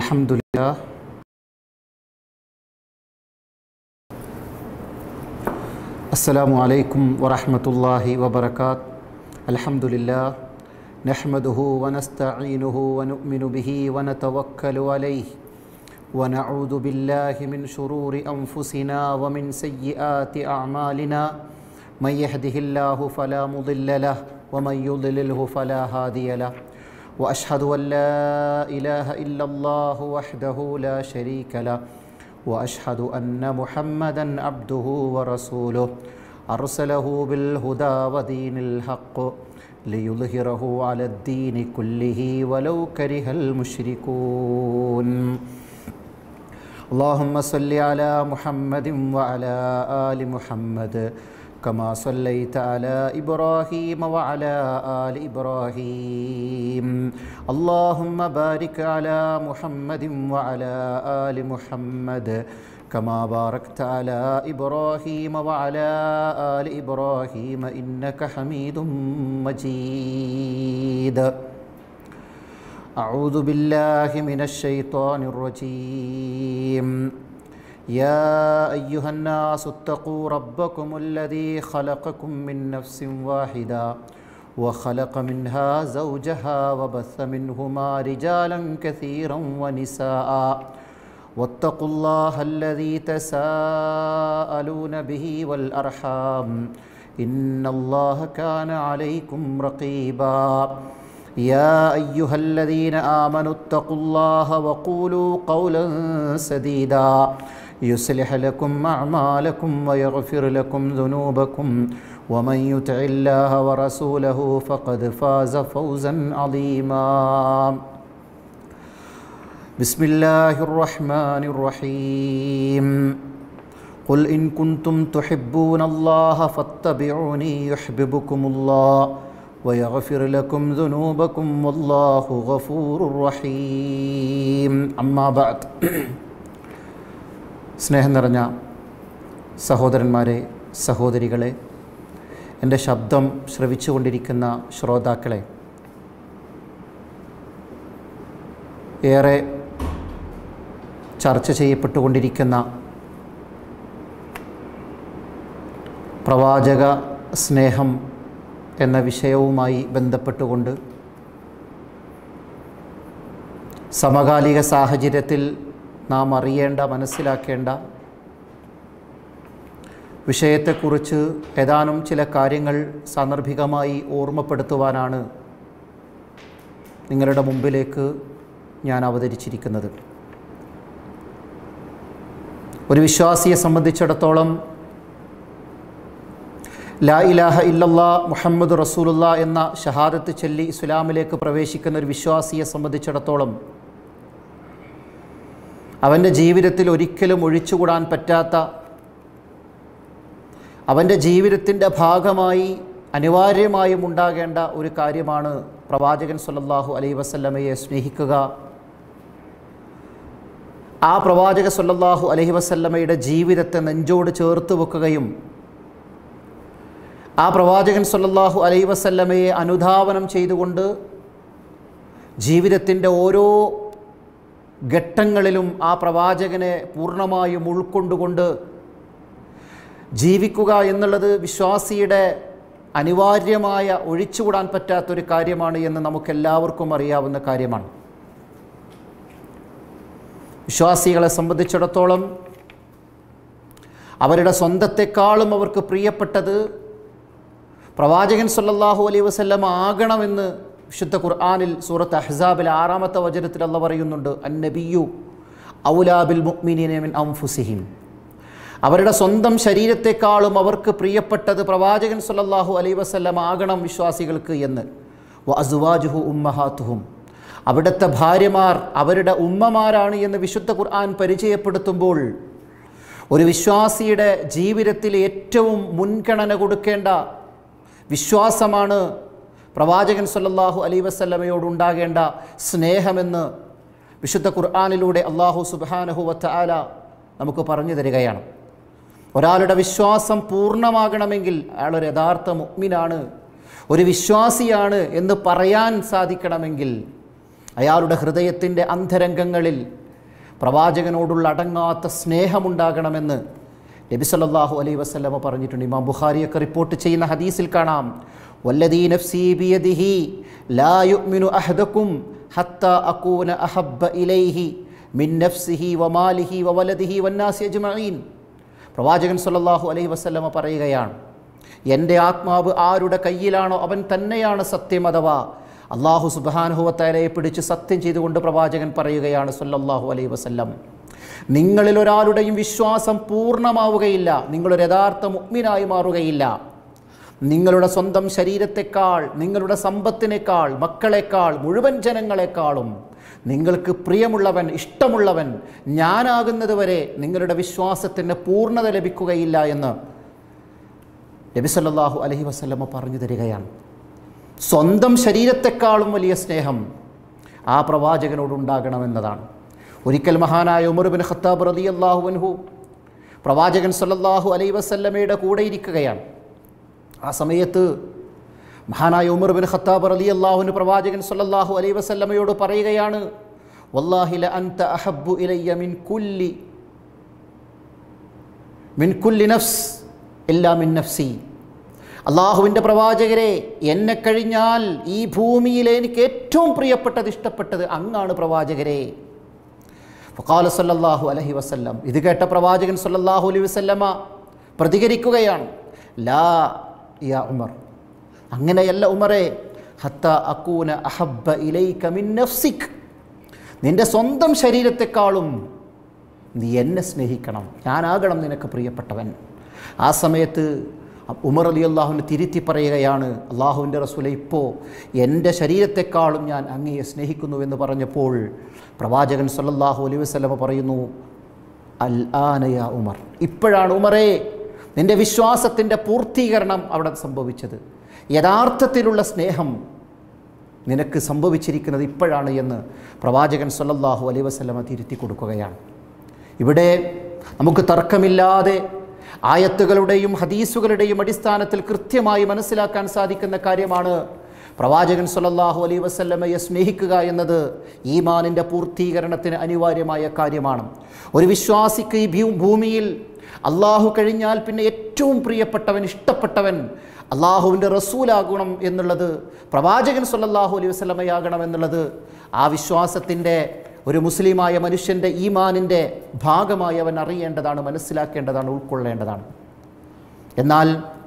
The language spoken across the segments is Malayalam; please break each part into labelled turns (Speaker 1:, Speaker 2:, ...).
Speaker 1: الحمد لله السلام عليكم ورحمة الله وبركاته الحمد لله نحمده ونستعينه ونؤمن به ونتوكل عليه ونعوذ بالله من شرور أنفسنا ومن سيئات أعمالنا من يهده الله فلا مضل له ومن يضلله فلا هادي له واشهد ان لا اله الا الله وحده لا شريك له واشهد ان محمدا عبده ورسوله ارسله بالهدى ودين الحق ليظهره على الدين كله ولو كره المشركون اللهم صل على محمد وعلى ال محمد كما صليت على ابراهيم وعلى ال ابراهيم اللهم بارك على محمد وعلى ال محمد كما باركت على ابراهيم وعلى ال ابراهيم انك حميد مجيد اعوذ بالله من الشيطان الرجيم يا أيها الناس اتقوا ربكم الذي خلقكم من نفس واحدة وخلق منها زوجها وبث منهما رجالا كثيرا ونساء واتقوا الله الذي تساءلون به والأرحام إن الله كان عليكم رقيبا يا أيها الذين آمنوا اتقوا الله وقولوا قولا سديدا يصلح لكم أعمالكم ويغفر لكم ذنوبكم ومن يطع الله ورسوله فقد فاز فوزا عظيما بسم الله الرحمن الرحيم قل إن كنتم تحبون الله فاتبعوني يحببكم الله ويغفر لكم ذنوبكم والله غفور رحيم أما بعد സ്നേഹം നിറഞ്ഞ സഹോദരന്മാരെ സഹോദരികളെ എൻ്റെ ശബ്ദം ശ്രവിച്ചുകൊണ്ടിരിക്കുന്ന ശ്രോതാക്കളെ ഏറെ ചർച്ച ചെയ്യപ്പെട്ടുകൊണ്ടിരിക്കുന്ന പ്രവാചക സ്നേഹം എന്ന വിഷയവുമായി ബന്ധപ്പെട്ടുകൊണ്ട് സമകാലിക സാഹചര്യത്തിൽ നാം അറിയേണ്ട മനസ്സിലാക്കേണ്ട വിഷയത്തെക്കുറിച്ച് ഏതാനും ചില കാര്യങ്ങൾ സാന്ദർഭികമായി ഓർമ്മപ്പെടുത്തുവാനാണ് നിങ്ങളുടെ മുമ്പിലേക്ക് ഞാൻ അവതരിച്ചിരിക്കുന്നത് ഒരു വിശ്വാസിയെ സംബന്ധിച്ചിടത്തോളം ലാ ഇലാഹ ഇല്ലല്ലാ മുഹമ്മദ് റസൂലുള്ള എന്ന ഷഹാദത്ത് ചൊല്ലി ഇസ്ലാമിലേക്ക് പ്രവേശിക്കുന്ന ഒരു വിശ്വാസിയെ സംബന്ധിച്ചിടത്തോളം അവൻ്റെ ജീവിതത്തിൽ ഒരിക്കലും ഒഴിച്ചുകൂടാൻ പറ്റാത്ത അവൻ്റെ ജീവിതത്തിൻ്റെ ഭാഗമായി അനിവാര്യമായും ഉണ്ടാകേണ്ട ഒരു കാര്യമാണ് പ്രവാചകൻ സല്ലല്ലാഹു അലൈ വസല്ലമയെ സ്നേഹിക്കുക ആ പ്രവാചക സല്ലല്ലാഹു അലൈഹി വസല്ലമയുടെ ജീവിതത്തെ നെഞ്ചോട് ചേർത്ത് വെക്കുകയും ആ പ്രവാചകൻ സല്ലല്ലാഹു അലൈ വസല്ലമയെ അനുധാവനം ചെയ്തുകൊണ്ട് ജീവിതത്തിൻ്റെ ഓരോ ഘട്ടങ്ങളിലും ആ പ്രവാചകനെ പൂർണ്ണമായും ഉൾക്കൊണ്ടുകൊണ്ട് ജീവിക്കുക എന്നുള്ളത് വിശ്വാസിയുടെ അനിവാര്യമായ ഒഴിച്ചുകൂടാൻ പറ്റാത്തൊരു കാര്യമാണ് എന്ന് നമുക്കെല്ലാവർക്കും അറിയാവുന്ന കാര്യമാണ് വിശ്വാസികളെ സംബന്ധിച്ചിടത്തോളം അവരുടെ സ്വന്തത്തെക്കാളും അവർക്ക് പ്രിയപ്പെട്ടത് പ്രവാചകൻ സല്ലല്ലാഹു അലൈഹി വസല്ലം ആകണമെന്ന് വിശുദ്ധ ഖുർആാനിൽ സൂറത്ത് അഹ്സാബിൽ ആറാമത്തെ വചനത്തിൽ അല്ല പറയുന്നുണ്ട് അന്നബിയു ഔലാബിൽ മുഅ്മിനീന അംഫുസിഹിം അവരുടെ സ്വന്തം ശരീരത്തെക്കാളും അവർക്ക് പ്രിയപ്പെട്ടത് പ്രവാചകൻ സല്ലല്ലാഹു അലൈഹി വസല്ലം ആകണം വിശ്വാസികൾക്ക് എന്ന് വ അസുവാജുഹു ഉമ്മഹാത്തുഹും അവിടുത്തെ ഭാര്യമാർ അവരുടെ ഉമ്മമാരാണ് എന്ന് വിശുദ്ധ ഖുർആൻ പരിചയപ്പെടുത്തുമ്പോൾ ഒരു വിശ്വാസിയുടെ ജീവിതത്തിൽ ഏറ്റവും മുൻഗണന കൊടുക്കേണ്ട വിശ്വാസമാണ് പ്രവാചകൻ സല്ലല്ലാഹു അലൈ വസല്ലമയോടുണ്ടാകേണ്ട സ്നേഹമെന്ന് വിശുദ്ധ ഖുർആാനിലൂടെ അള്ളാഹു സുബാനഹു വത്താല നമുക്ക് പറഞ്ഞു തരികയാണ് ഒരാളുടെ വിശ്വാസം പൂർണ്ണമാകണമെങ്കിൽ അയാളൊരു യഥാർത്ഥ മുഗ്മിനാണ് ഒരു വിശ്വാസിയാണ് എന്ന് പറയാൻ സാധിക്കണമെങ്കിൽ അയാളുടെ ഹൃദയത്തിൻ്റെ അന്തരംഗങ്ങളിൽ പ്രവാചകനോടുള്ള അടങ്ങാത്ത സ്നേഹമുണ്ടാകണമെന്ന് നബി സല്ലല്ലാഹു അലൈഹി വസല്ലമ പറഞ്ഞിട്ടുണ്ട് ഇമാം ബുഖാരിയൊക്കെ റിപ്പോർട്ട് ചെയ്യുന്ന ഹദീസിൽ കാണാം വല്ലദീ നഫ്സി ബിയദിഹി ലാ യുഅ്മിനു അഹദകും ഹത്താ അകൂന അഹബ്ബ ഇലൈഹി മിൻ നഫ്സിഹി വമാലിഹി വവലദിഹി വന്നാസി അജ്മഈൻ പ്രവാചകൻ സല്ലല്ലാഹു അലൈഹി വസല്ലമ പറയുകയാണ് എൻ്റെ ആത്മാവ് ആരുടെ കയ്യിലാണോ അവൻ തന്നെയാണ് സത്യം അഥവാ അള്ളാഹു സുബാനുഹുവത്തലയെ പിടിച്ച് സത്യം ചെയ്തുകൊണ്ട് പ്രവാചകൻ പറയുകയാണ് സല്ലല്ലാഹു അലൈഹി വസല്ലം നിങ്ങളിൽ ഒരാളുടെയും വിശ്വാസം പൂർണ്ണമാവുകയില്ല നിങ്ങളൊരു യഥാർത്ഥ മുഗ്മിനായി മാറുകയില്ല നിങ്ങളുടെ സ്വന്തം ശരീരത്തെക്കാൾ നിങ്ങളുടെ സമ്പത്തിനേക്കാൾ മക്കളെക്കാൾ മുഴുവൻ ജനങ്ങളെക്കാളും നിങ്ങൾക്ക് പ്രിയമുള്ളവൻ ഇഷ്ടമുള്ളവൻ ഞാനാകുന്നത് വരെ നിങ്ങളുടെ വിശ്വാസത്തിന് പൂർണ്ണത ലഭിക്കുകയില്ല എന്ന് നബി സല്ലല്ലാഹു അലൈഹി വസല്ലമ പറഞ്ഞു തരികയാണ് സ്വന്തം ശരീരത്തെക്കാളും വലിയ സ്നേഹം ആ പ്രവാചകനോട് ഉണ്ടാകണമെന്നതാണ് ഒരിക്കൽ മഹാനായ ഉമർ ബിൻ ഖത്താബ് റളിയല്ലാഹു അൻഹു പ്രവാചകൻ സല്ലല്ലാഹു അലൈഹി വസല്ലമയുടെ കൂടെ ഇരിക്കുകയാണ് ആ സമയത്ത് മഹാനായ ഉമർ ബിൻ ഖത്താബ് റളിയല്ലാഹുവിന് പ്രവാചകൻ സല്ലല്ലാഹു അലൈഹി വസല്ലമയോട് പറയുകയാണ് വല്ലാഹി ല അൻത അഹബ്ബു ഇലയ്യ മിൻ കുല്ലി മിൻ കുല്ലി നഫ്സ് ഇല്ലാ മിൻ നഫ്സി അള്ളാഹുവിൻ്റെ പ്രവാചകരെ എന്നെ കഴിഞ്ഞാൽ ഈ ഭൂമിയിലെ എനിക്ക് ഏറ്റവും പ്രിയപ്പെട്ടത് ഇഷ്ടപ്പെട്ടത് അങ്ങാണ് പ്രവാചകരെ ഫഖാല സല്ലല്ലാഹു അലൈഹി വസല്ലം ഇത് കേട്ട പ്രവാചകൻ സല്ലല്ലാഹു അലൈഹി വസല്ലമ പ്രതികരിക്കുകയാണ് ലാ യാ ഉമർ അങ്ങനെയല്ല ഉമറെ ഹത്ത അക്കൂന അഹബ്ബ ഇലൈക മിൻ നഫ്സിക് നിന്റെ സ്വന്തം ശരീരത്തെക്കാളും നീ എന്നെ സ്നേഹിക്കണം ഞാനാകണം നിനക്ക് പ്രിയപ്പെട്ടവൻ ആ സമയത്ത് ഉമർ അലി അള്ളാഹുവിനെ തിരുത്തി പറയുകയാണ് അള്ളാഹുവിൻ്റെ റസൂലെ ഇപ്പോൾ എൻ്റെ ശരീരത്തെക്കാളും ഞാൻ അങ്ങയെ സ്നേഹിക്കുന്നുവെന്ന് പറഞ്ഞപ്പോൾ പ്രവാചകൻ സല്ലല്ലാഹു അലൈഹി വസല്ലമ പറയുന്നു അൽ ആനയ ഉമർ ഇപ്പോഴാണ് ഉമറേ നിൻ്റെ വിശ്വാസത്തിൻ്റെ പൂർത്തീകരണം അവിടെ സംഭവിച്ചത് യഥാർത്ഥത്തിലുള്ള സ്നേഹം നിനക്ക് സംഭവിച്ചിരിക്കുന്നത് ഇപ്പോഴാണ് എന്ന് പ്രവാചകൻ സല്ലല്ലാഹു അലൈഹി വസല്ലമ തിരുത്തി കൊടുക്കുകയാണ് ഇവിടെ നമുക്ക് തർക്കമില്ലാതെ ആയത്തുകളുടെയും ഹദീസുകളുടെയും അടിസ്ഥാനത്തിൽ കൃത്യമായി മനസ്സിലാക്കാൻ സാധിക്കുന്ന കാര്യമാണ് പ്രവാചകൻ സല്ലല്ലാഹു അലൈഹി വസല്ലമയെ സ്നേഹിക്കുക എന്നത് ഈമാനിൻ്റെ പൂർത്തീകരണത്തിന് അനിവാര്യമായ കാര്യമാണ് ഒരു വിശ്വാസിക്ക് ഈ ഭൂ- ഭൂമിയിൽ അള്ളാഹു കഴിഞ്ഞാൽ പിന്നെ ഏറ്റവും പ്രിയപ്പെട്ടവൻ ഇഷ്ടപ്പെട്ടവൻ അള്ളാഹുവിൻ്റെ റസൂലാകണം എന്നുള്ളത് പ്രവാചകൻ സല്ലല്ലാഹു അലൈഹി വസല്ലമയാകണം എന്നുള്ളത് ആ വിശ്വാസത്തിൻ്റെ ഒരു മുസ്ലിമായ മനുഷ്യൻ്റെ ഈമാനിൻ്റെ ഭാഗമായി അവൻ അറിയേണ്ടതാണ് മനസ്സിലാക്കേണ്ടതാണ് ഉൾക്കൊള്ളേണ്ടതാണ് എന്നാൽ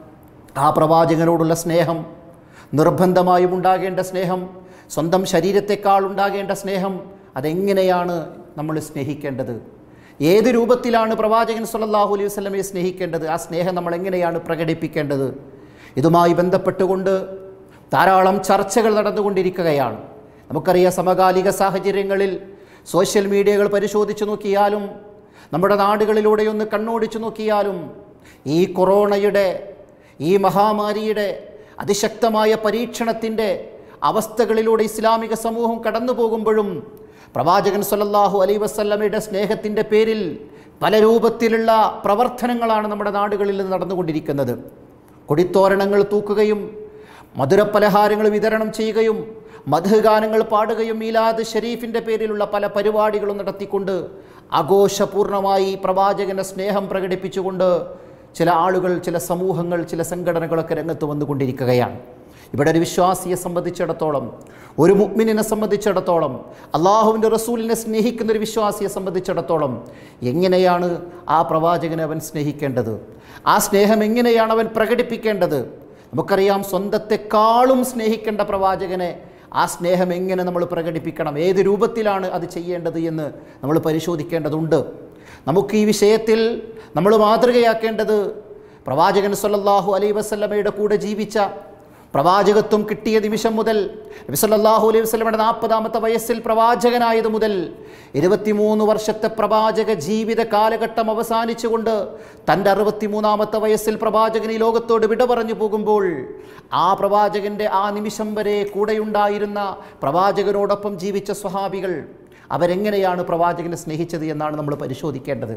Speaker 1: ആ പ്രവാചകനോടുള്ള സ്നേഹം നിർബന്ധമായും ഉണ്ടാകേണ്ട സ്നേഹം സ്വന്തം ശരീരത്തെക്കാൾ ഉണ്ടാകേണ്ട സ്നേഹം അതെങ്ങനെയാണ് നമ്മൾ സ്നേഹിക്കേണ്ടത് ഏത് രൂപത്തിലാണ് പ്രവാചകൻ സല്ലല്ലാഹു അലൈഹി വസല്ലമയെ സ്നേഹിക്കേണ്ടത് ആ സ്നേഹം നമ്മൾ എങ്ങനെയാണ് പ്രകടിപ്പിക്കേണ്ടത് ഇതുമായി ബന്ധപ്പെട്ടുകൊണ്ട് ധാരാളം ചർച്ചകൾ നടന്നുകൊണ്ടിരിക്കുകയാണ് നമുക്കറിയാം സമകാലിക സാഹചര്യങ്ങളിൽ സോഷ്യൽ മീഡിയകൾ പരിശോധിച്ചു നോക്കിയാലും നമ്മുടെ നാടുകളിലൂടെ ഒന്ന് കണ്ണോടിച്ചു നോക്കിയാലും ഈ കൊറോണയുടെ ഈ മഹാമാരിയുടെ അതിശക്തമായ പരീക്ഷണത്തിൻ്റെ അവസ്ഥകളിലൂടെ ഇസ്ലാമിക സമൂഹം കടന്നു പോകുമ്പോഴും പ്രവാചകൻ സല്ലല്ലാഹു അലൈ വസല്ലമയുടെ സ്നേഹത്തിൻ്റെ പേരിൽ പല രൂപത്തിലുള്ള പ്രവർത്തനങ്ങളാണ് നമ്മുടെ നാടുകളിൽ നിന്ന് നടന്നുകൊണ്ടിരിക്കുന്നത് കൊടിത്തോരണങ്ങൾ തൂക്കുകയും മധുരപലഹാരങ്ങൾ വിതരണം ചെയ്യുകയും മധു ഗാനങ്ങൾ പാടുകയും മീലാദ് ഷരീഫിൻ്റെ പേരിലുള്ള പല പരിപാടികളും നടത്തിക്കൊണ്ട് ആഘോഷപൂർണമായി പ്രവാചകൻ്റെ സ്നേഹം പ്രകടിപ്പിച്ചുകൊണ്ട് ചില ആളുകൾ ചില സമൂഹങ്ങൾ ചില സംഘടനകളൊക്കെ രംഗത്ത് വന്നുകൊണ്ടിരിക്കുകയാണ് ഇവിടെ ഒരു വിശ്വാസിയെ സംബന്ധിച്ചിടത്തോളം ഒരു മുഗ്മിനെ സംബന്ധിച്ചിടത്തോളം അള്ളാഹുവിൻ്റെ റസൂലിനെ സ്നേഹിക്കുന്ന ഒരു വിശ്വാസിയെ സംബന്ധിച്ചിടത്തോളം എങ്ങനെയാണ് ആ പ്രവാചകനെ അവൻ സ്നേഹിക്കേണ്ടത് ആ സ്നേഹം എങ്ങനെയാണ് അവൻ പ്രകടിപ്പിക്കേണ്ടത് നമുക്കറിയാം സ്വന്തത്തെക്കാളും സ്നേഹിക്കേണ്ട പ്രവാചകനെ ആ സ്നേഹം എങ്ങനെ നമ്മൾ പ്രകടിപ്പിക്കണം ഏത് രൂപത്തിലാണ് അത് ചെയ്യേണ്ടത് എന്ന് നമ്മൾ പരിശോധിക്കേണ്ടതുണ്ട് നമുക്ക് ഈ വിഷയത്തിൽ നമ്മൾ മാതൃകയാക്കേണ്ടത് പ്രവാചകൻ സല്ലല്ലാഹു അലൈഹി വസല്ലമയുടെ കൂടെ ജീവിച്ച പ്രവാചകത്വം കിട്ടിയ നിമിഷം മുതൽ നബി സല്ലല്ലാഹു അലൈഹി വസല്ലമയുടെ നാൽപ്പതാമത്തെ വയസ്സിൽ പ്രവാചകനായത് മുതൽ ഇരുപത്തിമൂന്ന് വർഷത്തെ പ്രവാചക ജീവിത കാലഘട്ടം അവസാനിച്ചുകൊണ്ട് തൻ്റെ അറുപത്തിമൂന്നാമത്തെ വയസ്സിൽ പ്രവാചകൻ ഈ ലോകത്തോട് വിട പറഞ്ഞു പോകുമ്പോൾ ആ പ്രവാചകൻ്റെ ആ നിമിഷം വരെ കൂടെയുണ്ടായിരുന്ന പ്രവാചകനോടൊപ്പം ജീവിച്ച സ്വഹാബികൾ അവരെങ്ങനെയാണ് പ്രവാചകനെ സ്നേഹിച്ചത് എന്നാണ് നമ്മൾ പരിശോധിക്കേണ്ടത്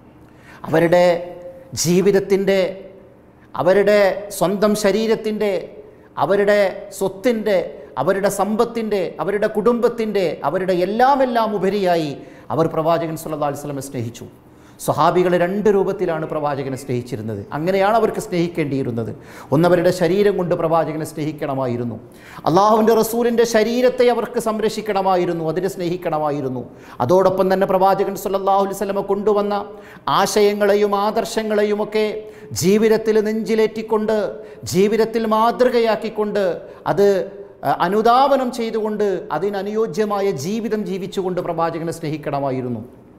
Speaker 1: അവരുടെ ജീവിതത്തിൻ്റെ അവരുടെ സ്വന്തം ശരീരത്തിൻ്റെ അവരുടെ സ്വത്തിൻ്റെ അവരുടെ സമ്പത്തിൻ്റെ അവരുടെ കുടുംബത്തിൻ്റെ അവരുടെ എല്ലാം എല്ലാം ഉപരിയായി അവർ പ്രവാചകൻ സല്ലല്ലാഹു അലൈഹി വസല്ലമയെ സ്നേഹിച്ചു സ്വഹാബികളെ രണ്ട് രൂപത്തിലാണ് പ്രവാചകനെ സ്നേഹിച്ചിരുന്നത് അങ്ങനെയാണ് അവർക്ക് സ്നേഹിക്കേണ്ടിയിരുന്നത് ഒന്നവരുടെ ശരീരം കൊണ്ട് പ്രവാചകനെ സ്നേഹിക്കണമായിരുന്നു അള്ളാഹുവിൻ്റെ റസൂലിൻ്റെ ശരീരത്തെ അവർക്ക് സംരക്ഷിക്കണമായിരുന്നു അതിനെ സ്നേഹിക്കണമായിരുന്നു അതോടൊപ്പം തന്നെ പ്രവാചകൻ സല്ലല്ലാഹു അലൈഹി വസല്ലമ കൊണ്ടുവന്ന ആശയങ്ങളെയും ആദർശങ്ങളെയും ഒക്കെ ജീവിതത്തിൽ നെഞ്ചിലേറ്റിക്കൊണ്ട് ജീവിതത്തിൽ മാതൃകയാക്കിക്കൊണ്ട് അത് അഹ്, അനുധാവനം ചെയ്തുകൊണ്ട് അതിനനുയോജ്യമായ ജീവിതം ജീവിച്ചുകൊണ്ട് പ്രവാചകനെ സ്നേഹിക്കണമായിരുന്നു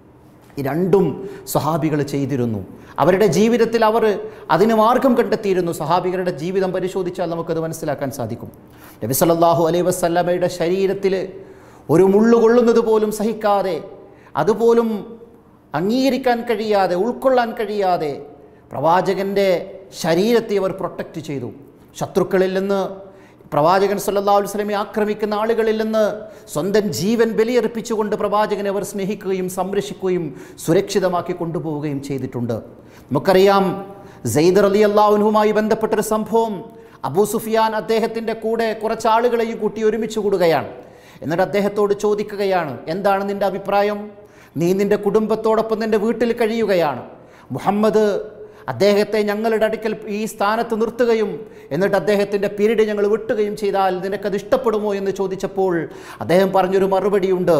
Speaker 1: ഈ രണ്ടും സഹാബികൾ ചെയ്തിരുന്നു അവരുടെ ജീവിതത്തിൽ അവർ അതിന് മാർഗം കണ്ടെത്തിയിരുന്നു സഹാബികളുടെ ജീവിതം പരിശോധിച്ചാൽ നമുക്കത് മനസ്സിലാക്കാൻ സാധിക്കും നബി സല്ലല്ലാഹു അലൈഹി വസല്ലമയുടെ ശരീരത്തിൽ ഒരു മുള്ളു കൊള്ളുന്നത് പോലും സഹിക്കാതെ അതുപോലും അംഗീകരിക്കാൻ കഴിയാതെ ഉൾക്കൊള്ളാൻ കഴിയാതെ പ്രവാചകൻ്റെ ശരീരത്തെ അവർ പ്രൊട്ടക്റ്റ് ചെയ്തു ശത്രുക്കളിൽ നിന്ന് പ്രവാചകൻ സല്ലല്ലാഹു അലൈഹി വസല്ലമയെ ആക്രമിക്കുന്ന ആളുകളിൽ നിന്ന് സ്വന്തം ജീവൻ ബലിയർപ്പിച്ചുകൊണ്ട് പ്രവാചകനെ അവർ സ്നേഹിക്കുകയും സംരക്ഷിക്കുകയും സുരക്ഷിതമാക്കി കൊണ്ടുപോവുകയും ചെയ്തിട്ടുണ്ട് നമുക്കറിയാം സെയ്ദർ അലി അള്ളാഹുനുമായി ബന്ധപ്പെട്ടൊരു സംഭവം അബൂ സുഫിയാൻ അദ്ദേഹത്തിൻ്റെ കൂടെ കുറച്ച് ആളുകളെയും കൂട്ടി ഒരുമിച്ച് കൂടുകയാണ് എന്നിട്ട് അദ്ദേഹത്തോട് ചോദിക്കുകയാണ് എന്താണ് നിൻ്റെ അഭിപ്രായം നീ നിൻ്റെ കുടുംബത്തോടൊപ്പം നിൻ്റെ വീട്ടിൽ കഴിയുകയാണ് മുഹമ്മദ് അദ്ദേഹത്തെ ഞങ്ങളുടെ അടുക്കൽ ഈ സ്ഥാനത്ത് നിർത്തുകയും എന്നിട്ട് അദ്ദേഹത്തിൻ്റെ പീരീഡ് ഞങ്ങൾ വിട്ടുകയും ചെയ്താൽ നിനക്കത് ഇഷ്ടപ്പെടുമോ എന്ന് ചോദിച്ചപ്പോൾ അദ്ദേഹം പറഞ്ഞൊരു മറുപടിയുണ്ട്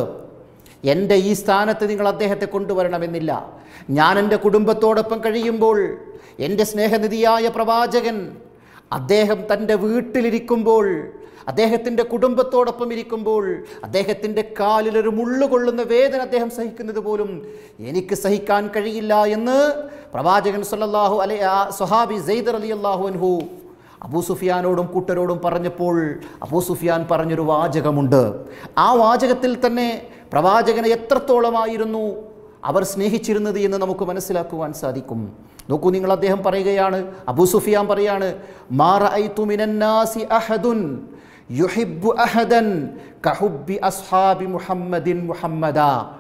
Speaker 1: എൻ്റെ ഈ സ്ഥാനത്ത് നിങ്ങൾ അദ്ദേഹത്തെ കൊണ്ടുവരണമെന്നില്ല ഞാൻ എൻ്റെ കുടുംബത്തോടൊപ്പം കഴിയുമ്പോൾ എൻ്റെ സ്നേഹനിധിയായ പ്രവാചകൻ അദ്ദേഹം തൻ്റെ വീട്ടിലിരിക്കുമ്പോൾ അദ്ദേഹത്തിൻ്റെ കുടുംബത്തോടൊപ്പം ഇരിക്കുമ്പോൾ അദ്ദേഹത്തിൻ്റെ കാലിലൊരു മുള്ളു കൊള്ളുന്ന വേദന അദ്ദേഹം സഹിക്കുന്നത് പോലും എനിക്ക് സഹിക്കാൻ കഴിയില്ല എന്ന് പ്രവാചകൻ സല്ലല്ലാഹു അലൈ ആ സ്വഹാബി സെയ്ദർ അലി അള്ളാഹു അൻഹു അബൂ സുഫിയാനോടും കൂട്ടരോടും പറഞ്ഞപ്പോൾ അബൂ സുഫിയാൻ പറഞ്ഞൊരു വാചകമുണ്ട് ആ വാചകത്തിൽ തന്നെ പ്രവാചകനെ എത്രത്തോളമായിരുന്നു അവർ സ്നേഹിച്ചിരുന്നത് എന്ന് നമുക്ക് മനസ്സിലാക്കുവാൻ സാധിക്കും നോക്കൂ നിങ്ങൾ അദ്ദേഹം പറയുകയാണ് അബൂ സുഫിയാൻ പറയാണ് മാറ അഹദുൻ യുഹിബ്ബു അഹദൻ കഹുബ്ബി അസ്ഹാബി മുഹമ്മദിൻ മുഹമ്മദ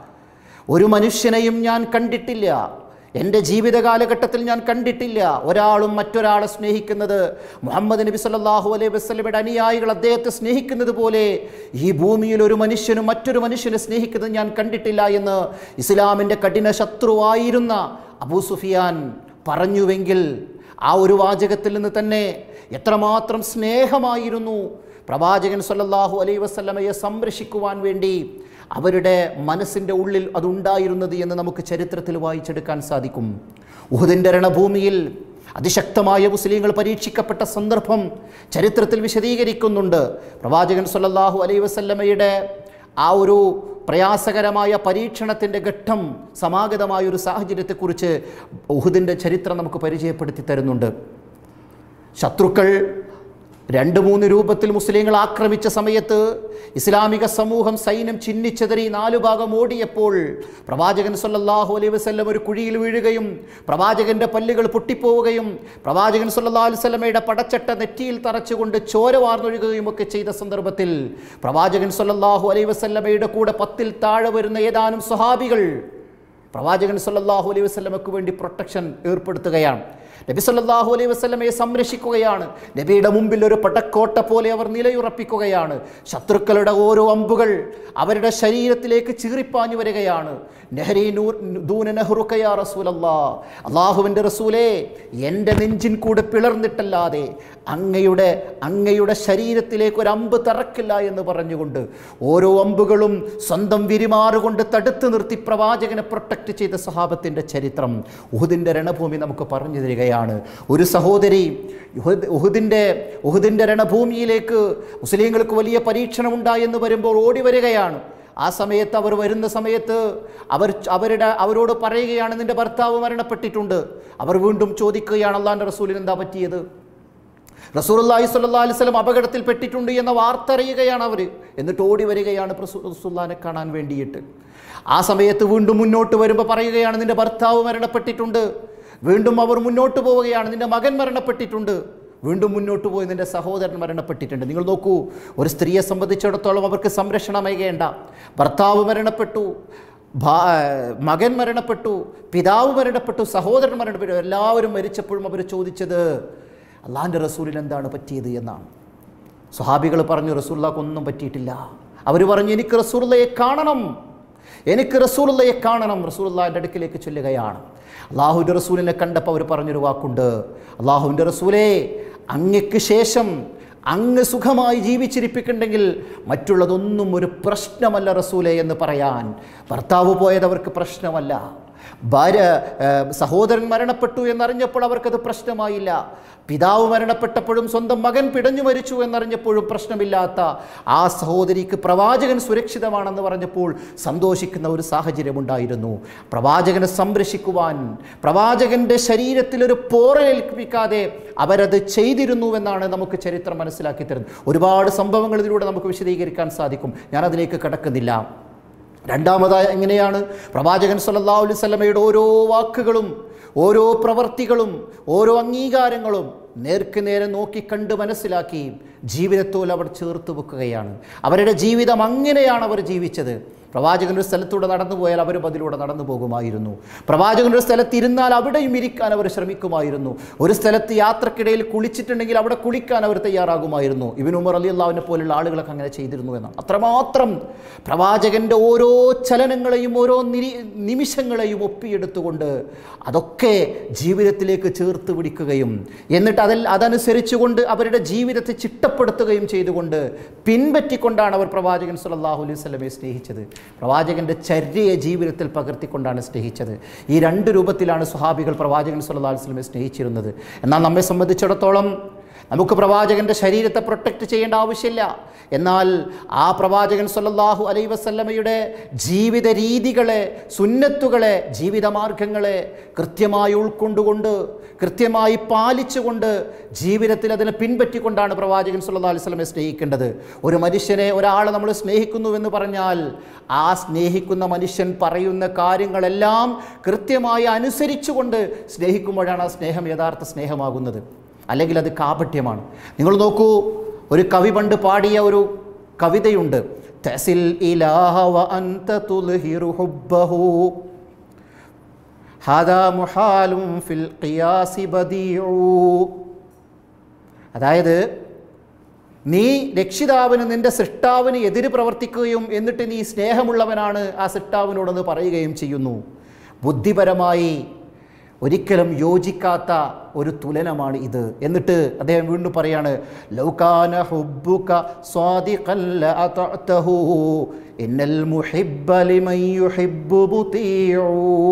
Speaker 1: ഒരു മനുഷ്യനെയും ഞാൻ കണ്ടിട്ടില്ല എൻ്റെ ജീവിത കാലഘട്ടത്തിൽ ഞാൻ കണ്ടിട്ടില്ല ഒരാളും മറ്റൊരാളെ സ്നേഹിക്കുന്നത് മുഹമ്മദ് നബി സല്ലല്ലാഹു അലൈഹി വസല്ലമയുടെ അനുയായികൾ അദ്ദേഹത്തെ സ്നേഹിക്കുന്നത് പോലെ ഈ ഭൂമിയിൽ ഒരു മനുഷ്യനും മറ്റൊരു മനുഷ്യനെ സ്നേഹിക്കുന്നത് ഞാൻ കണ്ടിട്ടില്ല എന്ന് ഇസ്ലാമിൻ്റെ കഠിന ശത്രുവായിരുന്ന അബൂ സുഫിയാൻ പറഞ്ഞുവെങ്കിൽ ആ ഒരു വാചകത്തിൽ നിന്ന് തന്നെ എത്രമാത്രം സ്നേഹമായിരുന്നു പ്രവാചകൻ സല്ലല്ലാഹു അലൈഹി വസല്ലമയെ സംരക്ഷിക്കുവാൻ വേണ്ടി അവരുടെ മനസ്സിൻ്റെ ഉള്ളിൽ അതുണ്ടായിരുന്നത് എന്ന് നമുക്ക് ചരിത്രത്തിൽ വായിച്ചെടുക്കാൻ സാധിക്കും ഉഹുദിൻ്റെ രണഭൂമിയിൽ അതിശക്തമായ മുസ്ലിങ്ങൾ പരീക്ഷിക്കപ്പെട്ട സന്ദർഭം ചരിത്രത്തിൽ വിശദീകരിക്കുന്നുണ്ട് പ്രവാചകൻ സല്ലല്ലാഹു അലൈഹി വസല്ലമയുടെ ആ ഒരു പ്രയാസകരമായ പരീക്ഷണത്തിൻ്റെ ഘട്ടം സമാഗതമായ ഒരു സാഹചര്യത്തെക്കുറിച്ച് ഉഹുദിൻ്റെ ചരിത്രം നമുക്ക് പരിചയപ്പെടുത്തി തരുന്നുണ്ട് ശത്രുക്കൾ രണ്ട് മൂന്ന് രൂപത്തിൽ മുസ്ലിങ്ങൾ ആക്രമിച്ച സമയത്ത് ഇസ്ലാമിക സമൂഹം സൈന്യം ചിന്നിച്ചെതറി നാലു ഭാഗം ഓടിയപ്പോൾ പ്രവാചകൻ സല്ലല്ലാഹു അലൈഹി വസല്ലം ഒരു കുഴിയിൽ വീഴുകയും പ്രവാചകന്റെ പല്ലുകൾ പൊട്ടിപ്പോവുകയും പ്രവാചകൻ സല്ലല്ലാഹു അലൈഹി വസല്ലമയുടെ പടച്ചട്ട നെറ്റിയിൽ തറച്ചുകൊണ്ട് ചോര വാർന്നൊഴുകുകയും ഒക്കെ ചെയ്ത സന്ദർഭത്തിൽ പ്രവാചകൻ സല്ലല്ലാഹു അലൈഹി വസല്ലമയുടെ കൂടെ പത്തിൽ താഴെ വരുന്ന ഏതാനും സ്വഹാബികൾ പ്രവാചകൻ സല്ലല്ലാഹു അലൈഹി വസല്ലമയ്ക്ക് വേണ്ടി പ്രൊട്ടക്ഷൻ ഏർപ്പെടുത്തുകയാണ് നബി സല്ലല്ലാഹു അലൈഹി വസല്ലമയെ സംരക്ഷിക്കുകയാണ് നബിയുടെ മുമ്പിൽ ഒരു പടക്കോട്ട പോലെ അവർ നിലയുറപ്പിക്കുകയാണ് ശത്രുക്കളുടെ ഓരോ അമ്പുകൾ അവരുടെ ശരീരത്തിലേക്ക് ചീറിപ്പാഞ്ഞു വരികയാണ് നെഹ്രി നൂർ ദൂന നെഹ്റുക്കയാ റസൂലല്ലാ അള്ളാഹുവിൻ്റെ റസൂലേ എൻ്റെ നെഞ്ചിൻ കൂടെ പിളർന്നിട്ടല്ലാതെ അങ്ങയുടെ അങ്ങയുടെ ശരീരത്തിലേക്ക് ഒരു അമ്പ് തറക്കില്ല എന്ന് പറഞ്ഞുകൊണ്ട് ഓരോ അമ്പുകളും സ്വന്തം വിരിമാറുകൊണ്ട് തടുത്തു നിർത്തി പ്രവാചകനെ പ്രൊട്ടക്റ്റ് ചെയ്ത സഹാബത്തിൻ്റെ ചരിത്രം ഉഹുദിൻ്റെ രണഭൂമി നമുക്ക് പറഞ്ഞു തരികയാണ് ഒരു സഹോദരി ഉഹുദ് ഉഹുദിൻ്റെ ഉഹുദിൻ്റെ രണഭൂമിയിലേക്ക് മുസ്ലിങ്ങൾക്ക് വലിയ പരീക്ഷണം ഉണ്ടായെന്ന് വരുമ്പോൾ ഓടി വരികയാണ് ആ സമയത്ത് അവർ വരുന്ന സമയത്ത് അവർ അവരുടെ അവരോട് പറയുകയാണ് നിന്റെ ഭർത്താവ് മരണപ്പെട്ടിട്ടുണ്ട് അവർ വീണ്ടും ചോദിക്കുകയാണ് അള്ളാൻ്റെ റസൂലിന് എന്താ പറ്റിയത് റസൂലുള്ളാഹി സ്വല്ലല്ലാഹി അലൈഹി വസല്ലം അപകടത്തിൽപ്പെട്ടിട്ടുണ്ട് എന്ന വാർത്ത അറിയുകയാണ് അവർ എന്നിട്ട് ഓടി വരികയാണ് റസൂലുള്ളാഹിനെ കാണാൻ വേണ്ടിയിട്ട് ആ സമയത്ത് വീണ്ടും മുന്നോട്ട് വരുമ്പോൾ പറയുകയാണ് നിന്റെ ഭർത്താവ് മരണപ്പെട്ടിട്ടുണ്ട് വീണ്ടും അവർ മുന്നോട്ട് പോവുകയാണ് നിന്റെ മകൻ മരണപ്പെട്ടിട്ടുണ്ട് വീണ്ടും മുന്നോട്ട് പോയി നിന്റെ സഹോദരൻ മരണപ്പെട്ടിട്ടുണ്ട് നിങ്ങൾ നോക്കൂ ഒരു സ്ത്രീയെ സംബന്ധിച്ചിടത്തോളം അവർക്ക് സംരക്ഷണമേകേണ്ട ഭർത്താവ് മരണപ്പെട്ടു ഭാ മകൻ മരണപ്പെട്ടു പിതാവ് മരണപ്പെട്ടു സഹോദരൻ മരണപ്പെട്ടു എല്ലാവരും മരിച്ചപ്പോഴും അവർ ചോദിച്ചത് അള്ളാഹിൻ്റെ റസൂലിന് എന്താണ് പറ്റിയത് എന്നാണ് സ്വഹാബികൾ പറഞ്ഞു റസൂള്ളക്കൊന്നും പറ്റിയിട്ടില്ല അവർ പറഞ്ഞു എനിക്ക് റസൂള്ളയെ കാണണം എനിക്ക് റസൂലുള്ളയെ കാണണം റസൂലുള്ളാൻ്റെ അടുക്കിലേക്ക് ചൊല്ലുകയാണ് അള്ളാഹുവിൻ്റെ റസൂലിനെ കണ്ടപ്പോൾ അവർ പറഞ്ഞൊരു വാക്കുണ്ട് അള്ളാഹുവിൻ്റെ റസൂലേ അങ്ങക്ക് ശേഷം അങ്ങ് സുഖമായി ജീവിച്ചിരിപ്പിക്കുന്നുണ്ടെങ്കിൽ മറ്റുള്ളതൊന്നും ഒരു പ്രശ്നമല്ല റസൂലെ എന്ന് പറയാൻ ഭർത്താവ് പോയത് അവർക്ക് പ്രശ്നമല്ല ഭാര്യ ഏഹ്, സഹോദരൻ മരണപ്പെട്ടു എന്നറിഞ്ഞപ്പോൾ അവർക്കത് പ്രശ്നമായില്ല പിതാവ് മരണപ്പെട്ടപ്പോഴും സ്വന്തം മകൻ പിടഞ്ഞു മരിച്ചു എന്നറിഞ്ഞപ്പോഴും പ്രശ്നമില്ലാത്ത ആ സഹോദരിക്ക് പ്രവാചകൻ സുരക്ഷിതമാണെന്ന് പറഞ്ഞപ്പോൾ സന്തോഷിക്കുന്ന ഒരു സാഹചര്യമുണ്ടായിരുന്നു പ്രവാചകനെ സംരക്ഷിക്കുവാൻ പ്രവാചകൻ്റെ ശരീരത്തിൽ ഒരു പോറലേൽപ്പിക്കാതെ അവരത് ചെയ്തിരുന്നുവെന്നാണ് നമുക്ക് ചരിത്രം മനസ്സിലാക്കി തരുന്നത് ഒരുപാട് സംഭവങ്ങൾ ഇതിലൂടെ നമുക്ക് വിശദീകരിക്കാൻ സാധിക്കും ഞാനതിലേക്ക് കടക്കുന്നില്ല രണ്ടാമതായി എങ്ങനെയാണ് പ്രവാചകൻ സല്ലല്ലാഹു അലൈഹി വസല്ലമയുടെ ഓരോ വാക്കുകളും ഓരോ പ്രവർത്തികളും ഓരോ അംഗീകാരങ്ങളും നേർക്ക് നേരെ നോക്കി കണ്ട് മനസ്സിലാക്കി ജീവിതത്തോൽ അവർ ചേർത്ത് വെക്കുകയാണ് അവരുടെ ജീവിതം അങ്ങനെയാണ് അവർ ജീവിച്ചത് പ്രവാചകൻ ഒരു സ്ഥലത്തൂടെ നടന്നു പോയാൽ അവരും അതിലൂടെ നടന്നു പോകുമായിരുന്നു പ്രവാചകൻ ഒരു സ്ഥലത്ത് ഇരുന്നാൽ അവിടെയും ഇരിക്കാൻ അവർ ശ്രമിക്കുമായിരുന്നു ഒരു സ്ഥലത്ത് യാത്രക്കിടയിൽ കുളിച്ചിട്ടുണ്ടെങ്കിൽ അവിടെ കുളിക്കാൻ അവർ തയ്യാറാകുമായിരുന്നു ഇവൻ ഉമർ അലി അള്ളാവിനെ പോലുള്ള ആളുകളൊക്കെ അങ്ങനെ ചെയ്തിരുന്നു എന്നാണ് അത്രമാത്രം പ്രവാചകൻ്റെ ഓരോ ചലനങ്ങളെയും ഓരോ നിരി നിമിഷങ്ങളെയും ഒപ്പിയെടുത്തുകൊണ്ട് അതൊക്കെ ജീവിതത്തിലേക്ക് ചേർത്ത് പിടിക്കുകയും എന്നിട്ട് അതിൽ അതനുസരിച്ചുകൊണ്ട് അവരുടെ ജീവിതത്തെ ചിട്ടപ്പെടുത്തുകയും ചെയ്തുകൊണ്ട് പിൻപറ്റിക്കൊണ്ടാണ് അവർ പ്രവാചകൻ സല്ലല്ലാഹു അലൈഹി വസല്ലമയെ സ്നേഹിച്ചത് പ്രവാചകൻ്റെ ചര്യയെ ജീവിതത്തിൽ പകർത്തിക്കൊണ്ടാണ് സ്നേഹിച്ചത് ഈ രണ്ട് രൂപത്തിലാണ് സ്വഹാബികൾ പ്രവാചകൻ സല്ലല്ലാഹു അലൈഹി വസല്ലമയെ സ്നേഹിച്ചിരുന്നത് എന്നാൽ നമ്മെ സംബന്ധിച്ചിടത്തോളം നമുക്ക് പ്രവാചകൻ്റെ ശരീരത്തെ പ്രൊട്ടക്റ്റ് ചെയ്യേണ്ട ആവശ്യമില്ല എന്നാൽ ആ പ്രവാചകൻ സല്ലല്ലാഹു അലൈഹി വസല്ലമയുടെ ജീവിത രീതികളെ സുന്നത്തുകളെ ജീവിതമാർഗങ്ങളെ കൃത്യമായി ഉൾക്കൊണ്ടുകൊണ്ട് കൃത്യമായി പാലിച്ചുകൊണ്ട് ജീവിതത്തിൽ അതിനെ പിൻപറ്റിക്കൊണ്ടാണ് പ്രവാചകൻ സല്ലല്ലാഹു അലൈഹി വസല്ലമയെ സ്നേഹിക്കേണ്ടത് ഒരു മനുഷ്യനെ ഒരാളെ നമ്മൾ സ്നേഹിക്കുന്നുവെന്ന് പറഞ്ഞാൽ ആ സ്നേഹിക്കുന്ന മനുഷ്യൻ പറയുന്ന കാര്യങ്ങളെല്ലാം കൃത്യമായി അനുസരിച്ചുകൊണ്ട് സ്നേഹിക്കുമ്പോഴാണ് ആ സ്നേഹം യഥാർത്ഥ സ്നേഹമാകുന്നത് അല്ലെങ്കിൽ അത് കാപട്യമാണ് നിങ്ങൾ നോക്കൂ ഒരു കവി പണ്ട് പാടിയ ഒരു കവിതയുണ്ട് തസിൽ ഇലാഹ വ അൻത തുൽഹിറു ഹുബ്ബഹു ഹാദാ മുഹാലും ഫിൽ ഖിയാസി ബദീഉ അതായത് നീ രക്ഷിതാവിന് നിന്റെ സൃഷ്ടാവിന് എതിര് പ്രവർത്തിക്കുകയും എന്നിട്ട് നീ സ്നേഹമുള്ളവനാണ് ആ സൃഷ്ടാവിനോടെന്ന് പറയുകയും ചെയ്യുന്നു ബുദ്ധിപരമായി ഒരിക്കലും യോജിക്കാത്ത ഒരു തുലനമാണ് ഇത് എന്നിട്ട് അദ്ദേഹം വീണ്ടും പറയാണ് ലൗകാന ഹുബ്ബുക സ്വാദിഖൻ ലഅതഅതഹു ഇന്നൽ മുഹിബ്ബ ലിമൻ യുഹിബ്ബു മുതീഉ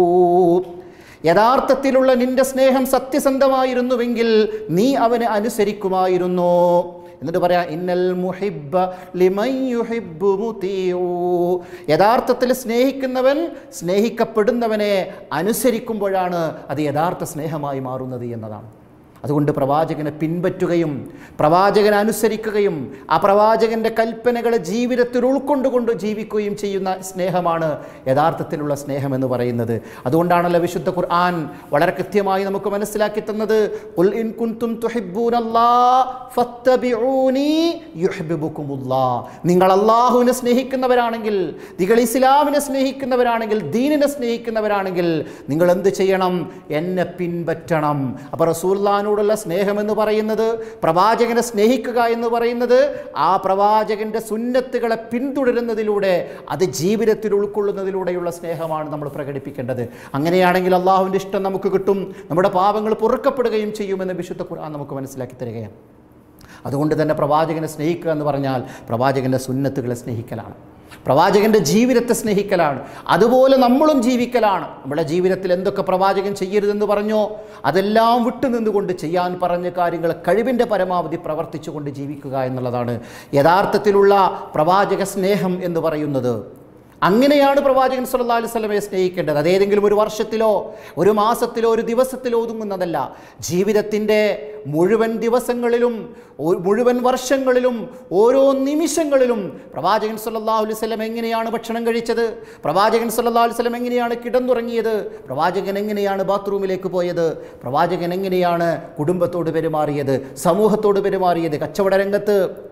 Speaker 1: യഥാർത്ഥത്തിലുള്ള നിന്റെ സ്നേഹം സത്യസന്ധമായിരുന്നുവെങ്കിൽ നീ അവനെ അനുസരിക്കുമായിരുന്നു എന്നിട്ട് പറയാം ഇന്നൽ മുഹിബ്ബ ലിമൻ യുഹിബ്ബു മുതീഉ യഥാർത്ഥത്തിൽ സ്നേഹിക്കുന്നവൻ സ്നേഹിക്കപ്പെടുന്നവനെ അനുസരിക്കുമ്പോഴാണ് അത് യഥാർത്ഥ സ്നേഹമായി മാറുന്നത് എന്നതാണ് അതുകൊണ്ട് പ്രവാചകനെ പിൻപറ്റുകയും പ്രവാചകനെ അനുസരിക്കുകയും ആ പ്രവാചകൻ്റെ കൽപ്പനകളെ ജീവിതത്തിൽ ഉൾക്കൊണ്ടുകൊണ്ട് ജീവിക്കുകയും ചെയ്യുന്ന സ്നേഹമാണ് യഥാർത്ഥത്തിലുള്ള സ്നേഹം എന്ന് പറയുന്നത് അതുകൊണ്ടാണല്ലോ വിശുദ്ധ ഖുർആൻ വളരെ കൃത്യമായി നമുക്ക് മനസ്സിലാക്കി തന്നത് "ഖുൽ ഇൻ കുൻതും തുഹിബ്ബൂനല്ലാഹ് ഫത്തബിഊനി യുഹ്ബിബുക്കുമുല്ലാഹ്." നിങ്ങൾ അള്ളാഹുവിനെ സ്നേഹിക്കുന്നവരാണെങ്കിൽ നിങ്ങൾ ഇസ്ലാമിനെ സ്നേഹിക്കുന്നവരാണെങ്കിൽ ദീനിനെ സ്നേഹിക്കുന്നവരാണെങ്കിൽ നിങ്ങൾ എന്ത് ചെയ്യണം എന്നെ പിൻപറ്റണം അപ്പോൾ റസൂല്ലാനോടുള്ള സ്നേഹം എന്ന് പറയുന്നത് പ്രവാചകനെ സ്നേഹിക്കുക എന്ന് പറയുന്നത് ആ പ്രവാചകൻ്റെ സുന്നത്തുകളെ പിന്തുടരുന്നതിലൂടെ അത് ജീവിതത്തിൽ ഉൾക്കൊള്ളുന്നതിലൂടെയുള്ള സ്നേഹമാണ് നമ്മൾ പ്രകടിപ്പിക്കേണ്ടത് അങ്ങനെയാണെങ്കിൽ അള്ളാഹുവിൻ്റെ ഇഷ്ടം നമുക്ക് കിട്ടും നമ്മുടെ പാപങ്ങൾ പൊറുക്കപ്പെടുകയും ചെയ്യുമെന്ന് വിശുദ്ധ ഖുർആൻ നമുക്ക് മനസ്സിലാക്കി തരികയാണ് അതുകൊണ്ട് തന്നെ പ്രവാചകനെ സ്നേഹിക്കുക എന്ന് പറഞ്ഞാൽ പ്രവാചകൻ്റെ സുന്നത്തുകളെ സ്നേഹിക്കലാണ് പ്രവാചകൻ്റെ ജീവിതത്തെ സ്നേഹിക്കലാണ് അതുപോലെ നമ്മളും ജീവിക്കലാണ് നമ്മുടെ ജീവിതത്തിൽ എന്തൊക്കെ പ്രവാചകൻ ചെയ്യരുതെന്ന് പറഞ്ഞോ അതെല്ലാം വിട്ടുനിന്നുകൊണ്ട് ചെയ്യാൻ പറഞ്ഞ കാര്യങ്ങൾ കഴിവിൻ്റെ പരമാവധി പ്രവർത്തിച്ചുകൊണ്ട് ജീവിക്കുക എന്നുള്ളതാണ് യഥാർത്ഥത്തിലുള്ള പ്രവാചക സ്നേഹം എന്ന് പറയുന്നത് അങ്ങനെയാണ് പ്രവാചകൻ സല്ലല്ലാഹു അലൈഹി വസല്ലമയെ സ്നേഹിക്കേണ്ടത് അതേതെങ്കിലും ഒരു വർഷത്തിലോ ഒരു മാസത്തിലോ ഒരു ദിവസത്തിലോ ഒതുങ്ങുന്നതല്ല ജീവിതത്തിൻ്റെ മുഴുവൻ ദിവസങ്ങളിലും ഒ- മുഴുവൻ വർഷങ്ങളിലും ഓരോ നിമിഷങ്ങളിലും പ്രവാചകൻ സല്ലല്ലാഹു അലൈഹി വസല്ലം എങ്ങനെയാണ് ഭക്ഷണം കഴിച്ചത് പ്രവാചകൻ സല്ലല്ലാഹു അലൈഹി വസല്ലം എങ്ങനെയാണ് കിടന്നുറങ്ങിയത് പ്രവാചകൻ എങ്ങനെയാണ് ബാത്റൂമിലേക്ക് പോയത് പ്രവാചകൻ എങ്ങനെയാണ് കുടുംബത്തോട് പെരുമാറിയത് സമൂഹത്തോട് പെരുമാറിയത് കച്ചവട രംഗത്ത്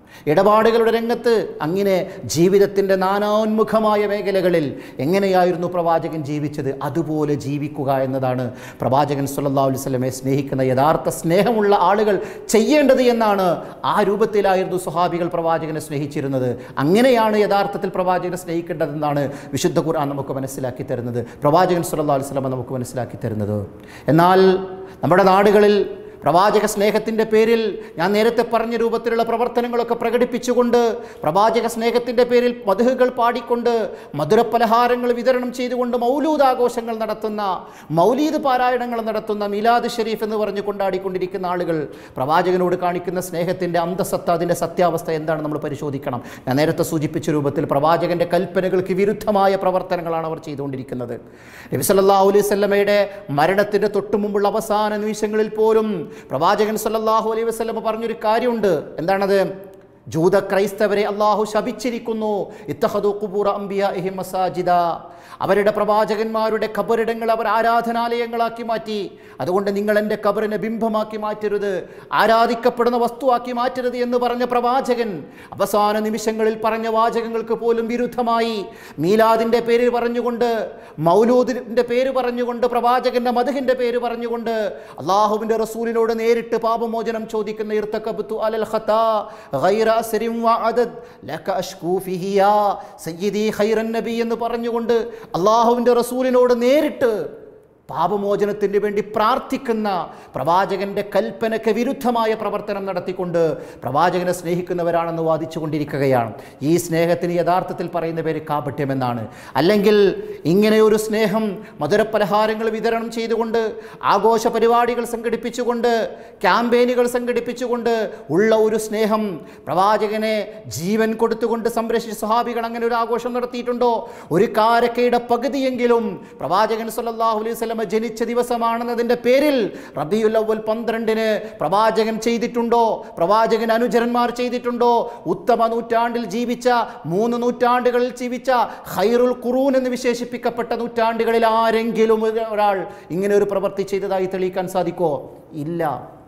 Speaker 1: ഇടപാടുകളുടെ രംഗത്ത് അങ്ങനെ ജീവിതത്തിൻ്റെ നാനാോന്മുഖമായ മേഖലകളിൽ എങ്ങനെയായിരുന്നു പ്രവാചകൻ ജീവിച്ചത് അതുപോലെ ജീവിക്കുക എന്നതാണ് പ്രവാചകൻ സല്ലല്ലാഹു അലൈഹി വസല്ലമയെ സ്നേഹിക്കുന്ന യഥാർത്ഥ സ്നേഹമുള്ള ആളുകൾ ചെയ്യേണ്ടത് എന്നാണ് ആ രൂപത്തിലായിരുന്നു സ്വഹാബികൾ പ്രവാചകനെ സ്നേഹിച്ചിരുന്നത് അങ്ങനെയാണ് യഥാർത്ഥത്തിൽ പ്രവാചകനെ സ്നേഹിക്കേണ്ടതെന്നാണ് വിശുദ്ധ ഖുർആൻ നമുക്ക് മനസ്സിലാക്കി തരുന്നത് പ്രവാചകൻ സല്ലല്ലാഹു അലൈഹി വസല്ലമ നമുക്ക് മനസ്സിലാക്കി തരുന്നത് എന്നാൽ നമ്മുടെ നാടുകളിൽ പ്രവാചക സ്നേഹത്തിൻ്റെ പേരിൽ ഞാൻ നേരത്തെ പറഞ്ഞ രൂപത്തിലുള്ള പ്രവർത്തനങ്ങളൊക്കെ പ്രകടിപ്പിച്ചുകൊണ്ട് പ്രവാചക സ്നേഹത്തിൻ്റെ പേരിൽ മധുഹുകൾ പാടിക്കൊണ്ട് മധുരപലഹാരങ്ങൾ വിതരണം ചെയ്തുകൊണ്ട് മൗലൂദ് ആഘോഷങ്ങൾ നടത്തുന്ന മൗലീദ് പാരായണങ്ങൾ നടത്തുന്ന മിലാദ് ഷെരീഫ് എന്ന് പറഞ്ഞ് കൊണ്ടാടിക്കൊണ്ടിരിക്കുന്ന ആളുകൾ പ്രവാചകനോട് കാണിക്കുന്ന സ്നേഹത്തിൻ്റെ അന്തസത്ത അതിൻ്റെ സത്യാവസ്ഥ എന്താണ് നമ്മൾ പരിശോധിക്കണം ഞാൻ നേരത്തെ സൂചിപ്പിച്ച രൂപത്തിൽ പ്രവാചകൻ്റെ കൽപ്പനകൾക്ക് വിരുദ്ധമായ പ്രവർത്തനങ്ങളാണ് അവർ ചെയ്തുകൊണ്ടിരിക്കുന്നത് നബി സല്ലല്ലാഹു അലൈഹി വസല്ലമയുടെ മരണത്തിൻ്റെ തൊട്ടു മുമ്പുള്ള അവസാന നിമിഷങ്ങളിൽ പോലും പ്രവാചകൻ സല്ലല്ലാഹു അലൈഹി വസല്ലമ പറഞ്ഞൊരു കാര്യമുണ്ട് എന്താണത് ജൂത ക്രൈസ്തവരെ അള്ളാഹു ശപിച്ചിരിക്കുന്നു ഇത്തഹദു കുബൂറ അംബിയ മസാജിദ അവരുടെ പ്രവാചകന്മാരുടെ ഖബറിടങ്ങൾ അവർ ആരാധനാലയങ്ങളാക്കി മാറ്റി അതുകൊണ്ട് നിങ്ങൾ എൻ്റെ ഖബറിനെ ബിംബമാക്കി മാറ്റരുത് ആരാധിക്കപ്പെടുന്ന വസ്തുവാക്കി മാറ്റരുത് എന്ന് പറഞ്ഞ പ്രവാചകൻ അവസാന നിമിഷങ്ങളിൽ പറഞ്ഞ വാചകങ്ങൾക്ക് പോലും വിരുദ്ധമായി മീലാദിൻ്റെ പേര് പറഞ്ഞുകൊണ്ട് മൗലൂദിൻ്റെ പേര് പറഞ്ഞുകൊണ്ട് പ്രവാചകൻ്റെ മധുഹിൻ്റെ പേര് പറഞ്ഞുകൊണ്ട് അള്ളാഹുവിൻ്റെ റസൂലിനോട് നേരിട്ട് പാപമോചനം ചോദിക്കുന്ന ഇർത്തക്കബത്തു അലൽ ഖത്താ ഗൈറ അസ്രിം വഅദദ് ലക അഷ്കൂ ഫിഹി യാ സയ്യിദി ഖൈറൻ നബി എന്ന് പറഞ്ഞുകൊണ്ട് അള്ളാഹുവിൻ്റെ റസൂലിനോട് നേരിട്ട് പാപമോചനത്തിന് വേണ്ടി പ്രാർത്ഥിക്കുന്ന പ്രവാചകന്റെ കൽപ്പനയ്ക്ക് വിരുദ്ധമായ പ്രവർത്തനം നടത്തിക്കൊണ്ട് പ്രവാചകനെ സ്നേഹിക്കുന്നവരാണെന്ന് വാദിച്ചു കൊണ്ടിരിക്കുകയാണ് ഈ സ്നേഹത്തിന് യഥാർത്ഥത്തിൽ പറയുന്ന പേര് കാപട്യമെന്നാണ് അല്ലെങ്കിൽ ഇങ്ങനെ ഒരു സ്നേഹം മധുരപലഹാരങ്ങൾ വിതരണം ചെയ്തുകൊണ്ട് ആഘോഷ പരിപാടികൾ സംഘടിപ്പിച്ചുകൊണ്ട് ക്യാമ്പയിനുകൾ സംഘടിപ്പിച്ചുകൊണ്ട് ഉള്ള ഒരു സ്നേഹം പ്രവാചകനെ ജീവൻ കൊടുത്തുകൊണ്ട് സംരക്ഷിച്ച സ്വഹാബികൾ അങ്ങനെ ഒരു ആഘോഷം നടത്തിയിട്ടുണ്ടോ ഒരു കാരക്കയുടെ പകുതിയെങ്കിലും പ്രവാചകൻ സല്ലല്ലാഹു അലൈഹി വസല്ലമ ജനിച്ച ദിവസമാണെന്നതിൻ്റെ പേരിൽ റബിയുൽ അവൽ പന്ത്രണ്ടിന് പ്രവാചകൻ ചെയ്തിട്ടുണ്ടോ പ്രവാചകൻ അനുചരന്മാർ ചെയ്തിട്ടുണ്ടോ ഉത്തമ നൂറ്റാണ്ടിൽ ജീവിച്ച മൂന്ന് നൂറ്റാണ്ടുകളിൽ ജീവിച്ച ഖൈറുൽ ഖുറൂൻ എന്ന് വിശേഷിപ്പിക്കപ്പെട്ട നൂറ്റാണ്ടുകളിൽ ആരെങ്കിലും ഒരാൾ ഇങ്ങനെ ഒരു പ്രവൃത്തി ചെയ്തതായി തെളിയിക്കാൻ സാധിക്കോ ഇല്ല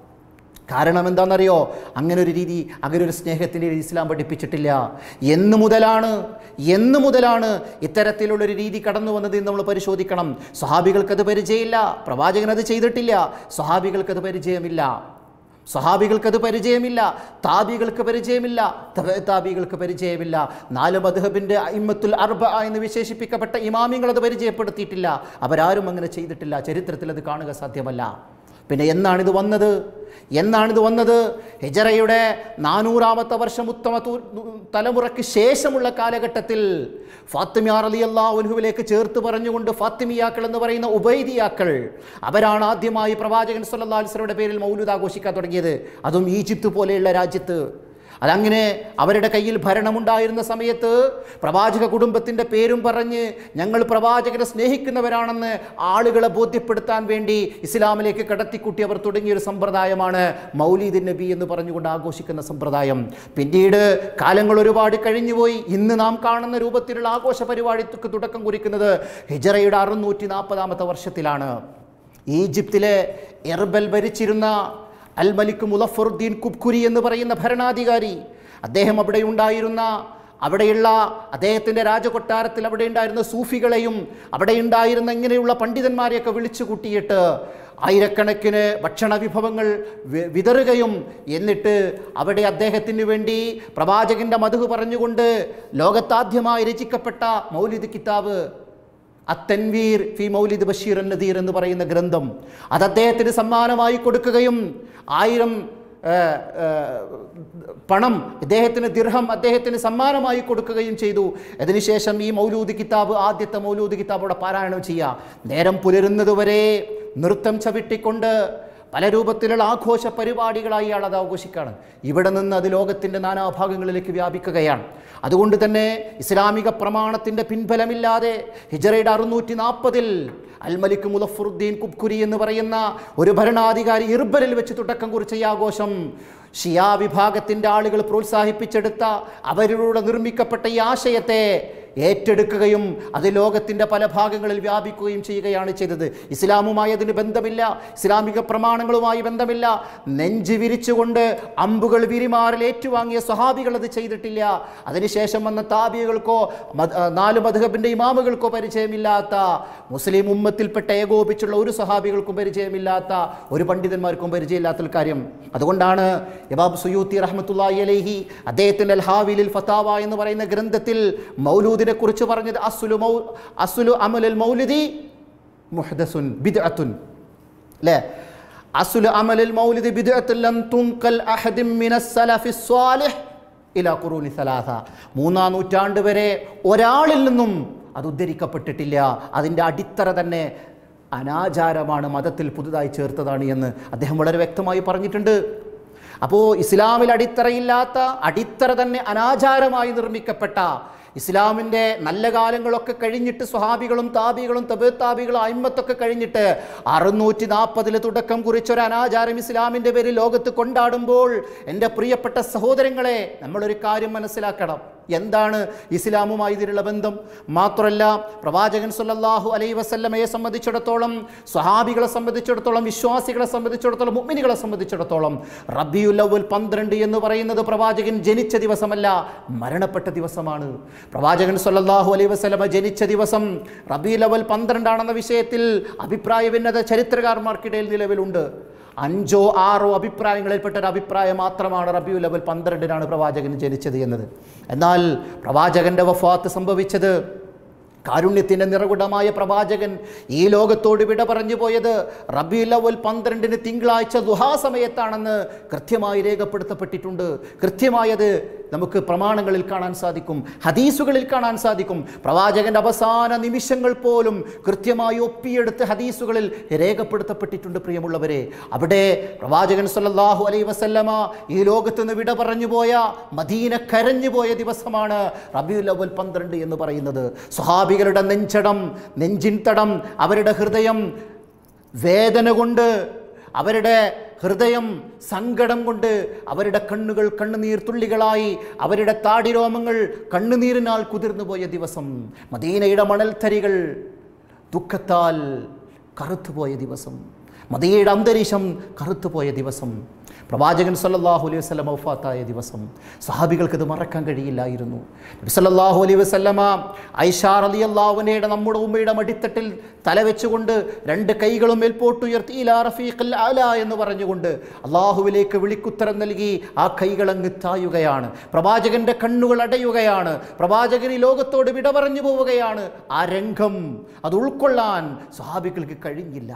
Speaker 1: കാരണം എന്താണെന്നറിയോ അങ്ങനെ ഒരു രീതി അങ്ങനെ ഒരു സ്നേഹത്തിൻ്റെ രീതി ഇസ്ലാം പഠിപ്പിച്ചിട്ടില്ല എന്ന് മുതലാണ് എന്ന് മുതലാണ് ഇത്തരത്തിലുള്ളൊരു രീതി കടന്നു വന്നത് എന്ന് നമ്മൾ പരിശോധിക്കണം സ്വഹാബികൾക്കത് പരിചയമില്ല പ്രവാചകൻ അത് ചെയ്തിട്ടില്ല സ്വഹാബികൾക്കത് പരിചയമില്ല സ്വഹാബികൾക്കത് പരിചയമില്ല താബികൾക്ക് പരിചയമില്ല തബ താബികൾക്ക് പരിചയമില്ല നാല് മധുഹബിൻ്റെ ഇമ്മത്തുൽ അർബ എന്ന് വിശേഷിപ്പിക്കപ്പെട്ട ഇമാമിങ്ങൾ അത് പരിചയപ്പെടുത്തിയിട്ടില്ല അവരാരും അങ്ങനെ ചെയ്തിട്ടില്ല ചരിത്രത്തിൽ അത് കാണുക സാധ്യമല്ല പിന്നെ എന്നാണിത് വന്നത് എന്നാണിത് വന്നത് ഹിജറയുടെ നാനൂറാമത്തെ വർഷം ഉത്തമ തു- തലമുറയ്ക്ക് ശേഷമുള്ള കാലഘട്ടത്തിൽ ഫാത്തിമിയാർ അലി അള്ളാഹുലുവിലേക്ക് ചേർത്ത് പറഞ്ഞുകൊണ്ട് ഫാത്തിമിയാക്കൾ എന്ന് പറയുന്ന ഉബൈദിയാക്കൾ അവരാണ് ആദ്യമായി പ്രവാചകൻ സല്ലല്ലാഹു അലൈഹി വസല്ലമയുടെ പേരിൽ മൗലൂദ് ആഘോഷിക്കാൻ തുടങ്ങിയത് അതും ഈജിപ്ത് പോലെയുള്ള രാജ്യത്ത് അതങ്ങനെ അവരുടെ കയ്യിൽ ഭരണമുണ്ടായിരുന്ന സമയത്ത് പ്രവാചക കുടുംബത്തിൻ്റെ പേരും പറഞ്ഞ് ഞങ്ങൾ പ്രവാചകനെ സ്നേഹിക്കുന്നവരാണെന്ന് ആളുകളെ ബോധ്യപ്പെടുത്താൻ വേണ്ടി ഇസ്ലാമിലേക്ക് കടത്തിക്കൂട്ടി അവർ തുടങ്ങിയൊരു സമ്പ്രദായമാണ് മൗലീദ് നബി എന്ന് പറഞ്ഞുകൊണ്ട് ആഘോഷിക്കുന്ന സമ്പ്രദായം പിന്നീട് കാലങ്ങൾ ഒരുപാട് കഴിഞ്ഞുപോയി ഇന്ന് നാം കാണുന്ന രൂപത്തിലുള്ള ആഘോഷ പരിപാടിക്ക് തുടക്കം കുറിക്കുന്നത് ഹിജറയുടെ അറുന്നൂറ്റി നാൽപ്പതാമത്തെ വർഷത്തിലാണ് ഈജിപ്തിലെ എർബൽ ഭരിച്ചിരുന്ന അൽ മലിക് മുലഫറുദ്ദീൻ കുബ്കുരി എന്ന് പറയുന്ന ഭരണാധികാരി അദ്ദേഹം അവിടെ ഉണ്ടായിരുന്ന അവിടെയുള്ള അദ്ദേഹത്തിൻ്റെ രാജകൊട്ടാരത്തിൽ അവിടെ ഉണ്ടായിരുന്ന സൂഫികളെയും അവിടെ ഉണ്ടായിരുന്ന ഇങ്ങനെയുള്ള പണ്ഡിതന്മാരെയൊക്കെ വിളിച്ചു കൂട്ടിയിട്ട് ആയിരക്കണക്കിന് ഭക്ഷണ വിഭവങ്ങൾ വി- വിതറുകയും എന്നിട്ട് അവിടെ അദ്ദേഹത്തിന് വേണ്ടി പ്രവാചകൻ്റെ മധു പറഞ്ഞുകൊണ്ട് ലോകത്താദ്യമായി രചിക്കപ്പെട്ട മൗലിദ് കിതാബ് അത്തൻവീർ ഫി മൗലിദ് ബഷീർ നദീർ എന്ന് പറയുന്ന ഗ്രന്ഥം അത് അദ്ദേഹത്തിന് സമ്മാനമായി കൊടുക്കുകയും ആയിരം ഏ, ഏ, പണം ഇദ്ദേഹത്തിന് ദിർഹം അദ്ദേഹത്തിന് സമ്മാനമായി കൊടുക്കുകയും ചെയ്തു അതിനുശേഷം ഈ മൗലൂദ് കിതാബ് ആദ്യത്തെ മൗലൂദ് കിതാബ് അവിടെ പാരായണം ചെയ്യുക നേരം പുലരുന്നതുവരെ നൃത്തം ചവിട്ടിക്കൊണ്ട് പല രൂപത്തിലുള്ള ആഘോഷ പരിപാടികളായി ഇയാൾ അത് ആഘോഷിക്കുകയാണ് ഇവിടെ നിന്ന് അത് ലോകത്തിൻ്റെ നാനാഭാഗങ്ങളിലേക്ക് വ്യാപിക്കുകയാണ് അതുകൊണ്ട് തന്നെ ഇസ്ലാമിക പ്രമാണത്തിൻ്റെ പിൻബലമില്ലാതെ ഹിജറയുടെ അറുന്നൂറ്റി നാൽപ്പതിൽ അൽ മലിക് മുലഫറുദ്ദീൻ കുബ്കുരി എന്ന് പറയുന്ന ഒരു ഭരണാധികാരി ഇർബലിൽ വെച്ച് തുടക്കം കുറിച്ച ഈ ആഘോഷം ഷിയാ വിഭാഗത്തിൻ്റെ ആളുകൾ പ്രോത്സാഹിപ്പിച്ചെടുത്ത അവരിലൂടെ നിർമ്മിക്കപ്പെട്ട ഈ ആശയത്തെ ഏറ്റെടുക്കുകയും അത് ലോകത്തിൻ്റെ പല ഭാഗങ്ങളിൽ വ്യാപിക്കുകയും ചെയ്യുകയാണ് ചെയ്തത് ഇസ്ലാമുമായി അതിന് ബന്ധമില്ല ഇസ്ലാമിക പ്രമാണങ്ങളുമായി ബന്ധമില്ല നെഞ്ച് വിരിച്ചുകൊണ്ട് അമ്പുകൾ വിരിമാറിൽ ഏറ്റുവാങ്ങിയ സ്വഹാബികൾ അത് ചെയ്തിട്ടില്ല അതിനുശേഷം വന്ന താബികൾക്കോ മദ്- ആ, നാല് മധുഹബിൻ്റെ ഇമാമുകൾക്കോ പരിചയമില്ലാത്ത മുസ്ലിം ഉമ്മത്തിൽപ്പെട്ട ഏകോപിച്ചുള്ള ഒരു സഹാബികൾക്കും പരിചയമില്ലാത്ത ഒരു പണ്ഡിതന്മാർക്കും പരിചയമില്ലാത്ത ഒരു കാര്യം അതുകൊണ്ടാണ് യബാബ് സുയൂത്തി റഹ്മത്തുള്ളാഹി അലൈഹി അദ്ദേഹത്തിൻ്റെ അൽ ഹാവിലിൽ ഫത്താവ എന്ന് പറയുന്ന ഗ്രന്ഥത്തിൽ മൗലൂദിനെ കുറിച്ച് പറഞ്ഞത് അസുലു മൗ അസുലു അമലുൽ മൗലിദി മുഹദസുൻ ബിദ്അത്തുൻ അല്ലേ അസുലു അമലുൽ മൗലിദി ബിദ്അത്തുൻ ലം തുൻകൽ അഹദിൻ മിനസ് സലഫി സ്വാലിഹ് ഇലാ ഖുറൂനി സലാസ മൂന്നാം നൂറ്റാണ്ട് വരെ ഒരാളിൽ നിന്നും അത് ഉദ്ധരിക്കപ്പെട്ടിട്ടില്ല അതിൻ്റെ അടിത്തറ തന്നെ അനാചാരമാണ് മതത്തിൽ പുതുതായി ചേർത്തതാണ് എന്ന് അദ്ദേഹം വളരെ വ്യക്തമായി പറഞ്ഞിട്ടുണ്ട് അപ്പോൾ ഇസ്ലാമിൽ അടിത്തറയില്ലാത്ത അടിത്തറ തന്നെ അനാചാരമായി നിർമ്മിക്കപ്പെട്ട ഇസ്ലാമിൻ്റെ നല്ല കാലങ്ങളൊക്കെ കഴിഞ്ഞിട്ട് സ്വഹാബികളും താബികളും തബ് താബികളും അയിമത്തൊക്കെ കഴിഞ്ഞിട്ട് അറുന്നൂറ്റി നാൽപ്പതിൽ തുടക്കം കുറിച്ചൊരു അനാചാരം ഇസ്ലാമിൻ്റെ പേരിൽ ലോകത്ത് കൊണ്ടാടുമ്പോൾ എൻ്റെ പ്രിയപ്പെട്ട സഹോദരങ്ങളെ നമ്മളൊരു കാര്യം മനസ്സിലാക്കണം എന്താണ് ഇസ്ലാമുമായി ഇതിലുള്ള ബന്ധം മാത്രമല്ല പ്രവാചകൻ സല്ലല്ലാഹു അലൈഹി വസല്ലമയെ സംബന്ധിച്ചിടത്തോളം സ്വഹാബികളെ സംബന്ധിച്ചിടത്തോളം വിശ്വാസികളെ സംബന്ധിച്ചിടത്തോളം മുഅ്മിനുകളെ സംബന്ധിച്ചിടത്തോളം റബിയുൽ അവൽ പന്ത്രണ്ട് എന്ന് പറയുന്നത് പ്രവാചകൻ ജനിച്ച ദിവസമല്ല മരണപ്പെട്ട ദിവസമാണ് പ്രവാചകൻ സല്ലല്ലാഹു അലൈഹി വസല്ലമ ജനിച്ച ദിവസം റബിയുൽ അവൽ പന്ത്രണ്ടാണെന്ന വിഷയത്തിൽ അഭിപ്രായ ഭിന്നത ചരിത്രകാരന്മാർക്കിടയിൽ നിലവിലുണ്ട് അഞ്ചോ ആറോ അഭിപ്രായങ്ങളിൽപ്പെട്ട ഒരു അഭിപ്രായം മാത്രമാണ് റബിയുൽ അവൽ പന്ത്രണ്ടിനാണ് പ്രവാചകൻ ജനിച്ചത് എന്നത് എന്നാൽ പ്രവാചകന്റെ വഫാത്ത് സംഭവിച്ചത് കാരുണ്യത്തിൻ്റെ നിറകുടമായ പ്രവാചകൻ ഈ ലോകത്തോട് വിട പറഞ്ഞു പോയത് റബിയുൽ അവൽ പന്ത്രണ്ടിന് തിങ്കളാഴ്ച ദുഹാ സമയത്താണെന്ന് കൃത്യമായി രേഖപ്പെടുത്തപ്പെട്ടിട്ടുണ്ട് കൃത്യമായത് നമുക്ക് പ്രമാണങ്ങളിൽ കാണാൻ സാധിക്കും ഹദീസുകളിൽ കാണാൻ സാധിക്കും പ്രവാചകന്റെ അവസാന നിമിഷങ്ങൾ പോലും കൃത്യമായി ഒപ്പിയെടുത്ത് ഹദീസുകളിൽ രേഖപ്പെടുത്തപ്പെട്ടിട്ടുണ്ട് പ്രിയമുള്ളവരെ അവിടെ പ്രവാചകൻ സല്ലല്ലാഹു അലൈഹി വസല്ലമ ഈ ലോകത്ത് നിന്ന് വിട പറഞ്ഞു പോയ മദീന കരഞ്ഞു പോയ ദിവസമാണ് റബിയുൽ അവൽ പന്ത്രണ്ട് എന്ന് പറയുന്നത് സ്വഹാബികളുടെ നെഞ്ചടം നെഞ്ചിൻ തടം അവരുടെ ഹൃദയം വേദന കൊണ്ട് അവരുടെ ഹൃദയം സങ്കടം കൊണ്ട് അവരുടെ കണ്ണുകൾ കണ്ണുനീർ തുള്ളികളായി അവരുടെ താടിരോമങ്ങൾ കണ്ണുനീരിനാൽ കുതിർന്നു പോയ ദിവസം മദീനയുടെ മണൽത്തരികൾ ദുഃഖത്താൽ കറുത്തുപോയ ദിവസം മദീനയുടെ അന്തരീക്ഷം കറുത്തുപോയ ദിവസം പ്രവാചകൻ സല്ലല്ലാഹു അലൈഹി വസല്ലമ വഫാത്തായ ദിവസം സഹാബികൾക്ക് ഇത് മറക്കാൻ കഴിയില്ലായിരുന്നു നബി സല്ലല്ലാഹു അലൈഹി വസല്ലമ ഐഷാ റളിയല്ലാഹുവിനയുടെ നമ്മുടെ ഉമ്മയുടെ മടിത്തട്ടിൽ തല വെച്ചുകൊണ്ട് രണ്ട് കൈകളും മേൽപോട്ടുയർത്തി ഇലാ റഫീഖിൽ അല എന്ന് പറഞ്ഞുകൊണ്ട് അള്ളാഹുവിലേക്ക് വിളിക്കുത്തരം നൽകി ആ കൈകൾ അങ്ങ് തായുകയാണ് പ്രവാചകന്റെ കണ്ണുകൾ അടയുകയാണ് പ്രവാചകൻ ഈ ലോകത്തോട് വിട പറഞ്ഞു പോവുകയാണ് ആ രംഗം അത് ഉൾക്കൊള്ളാൻ സഹാബികൾക്ക് കഴിഞ്ഞില്ല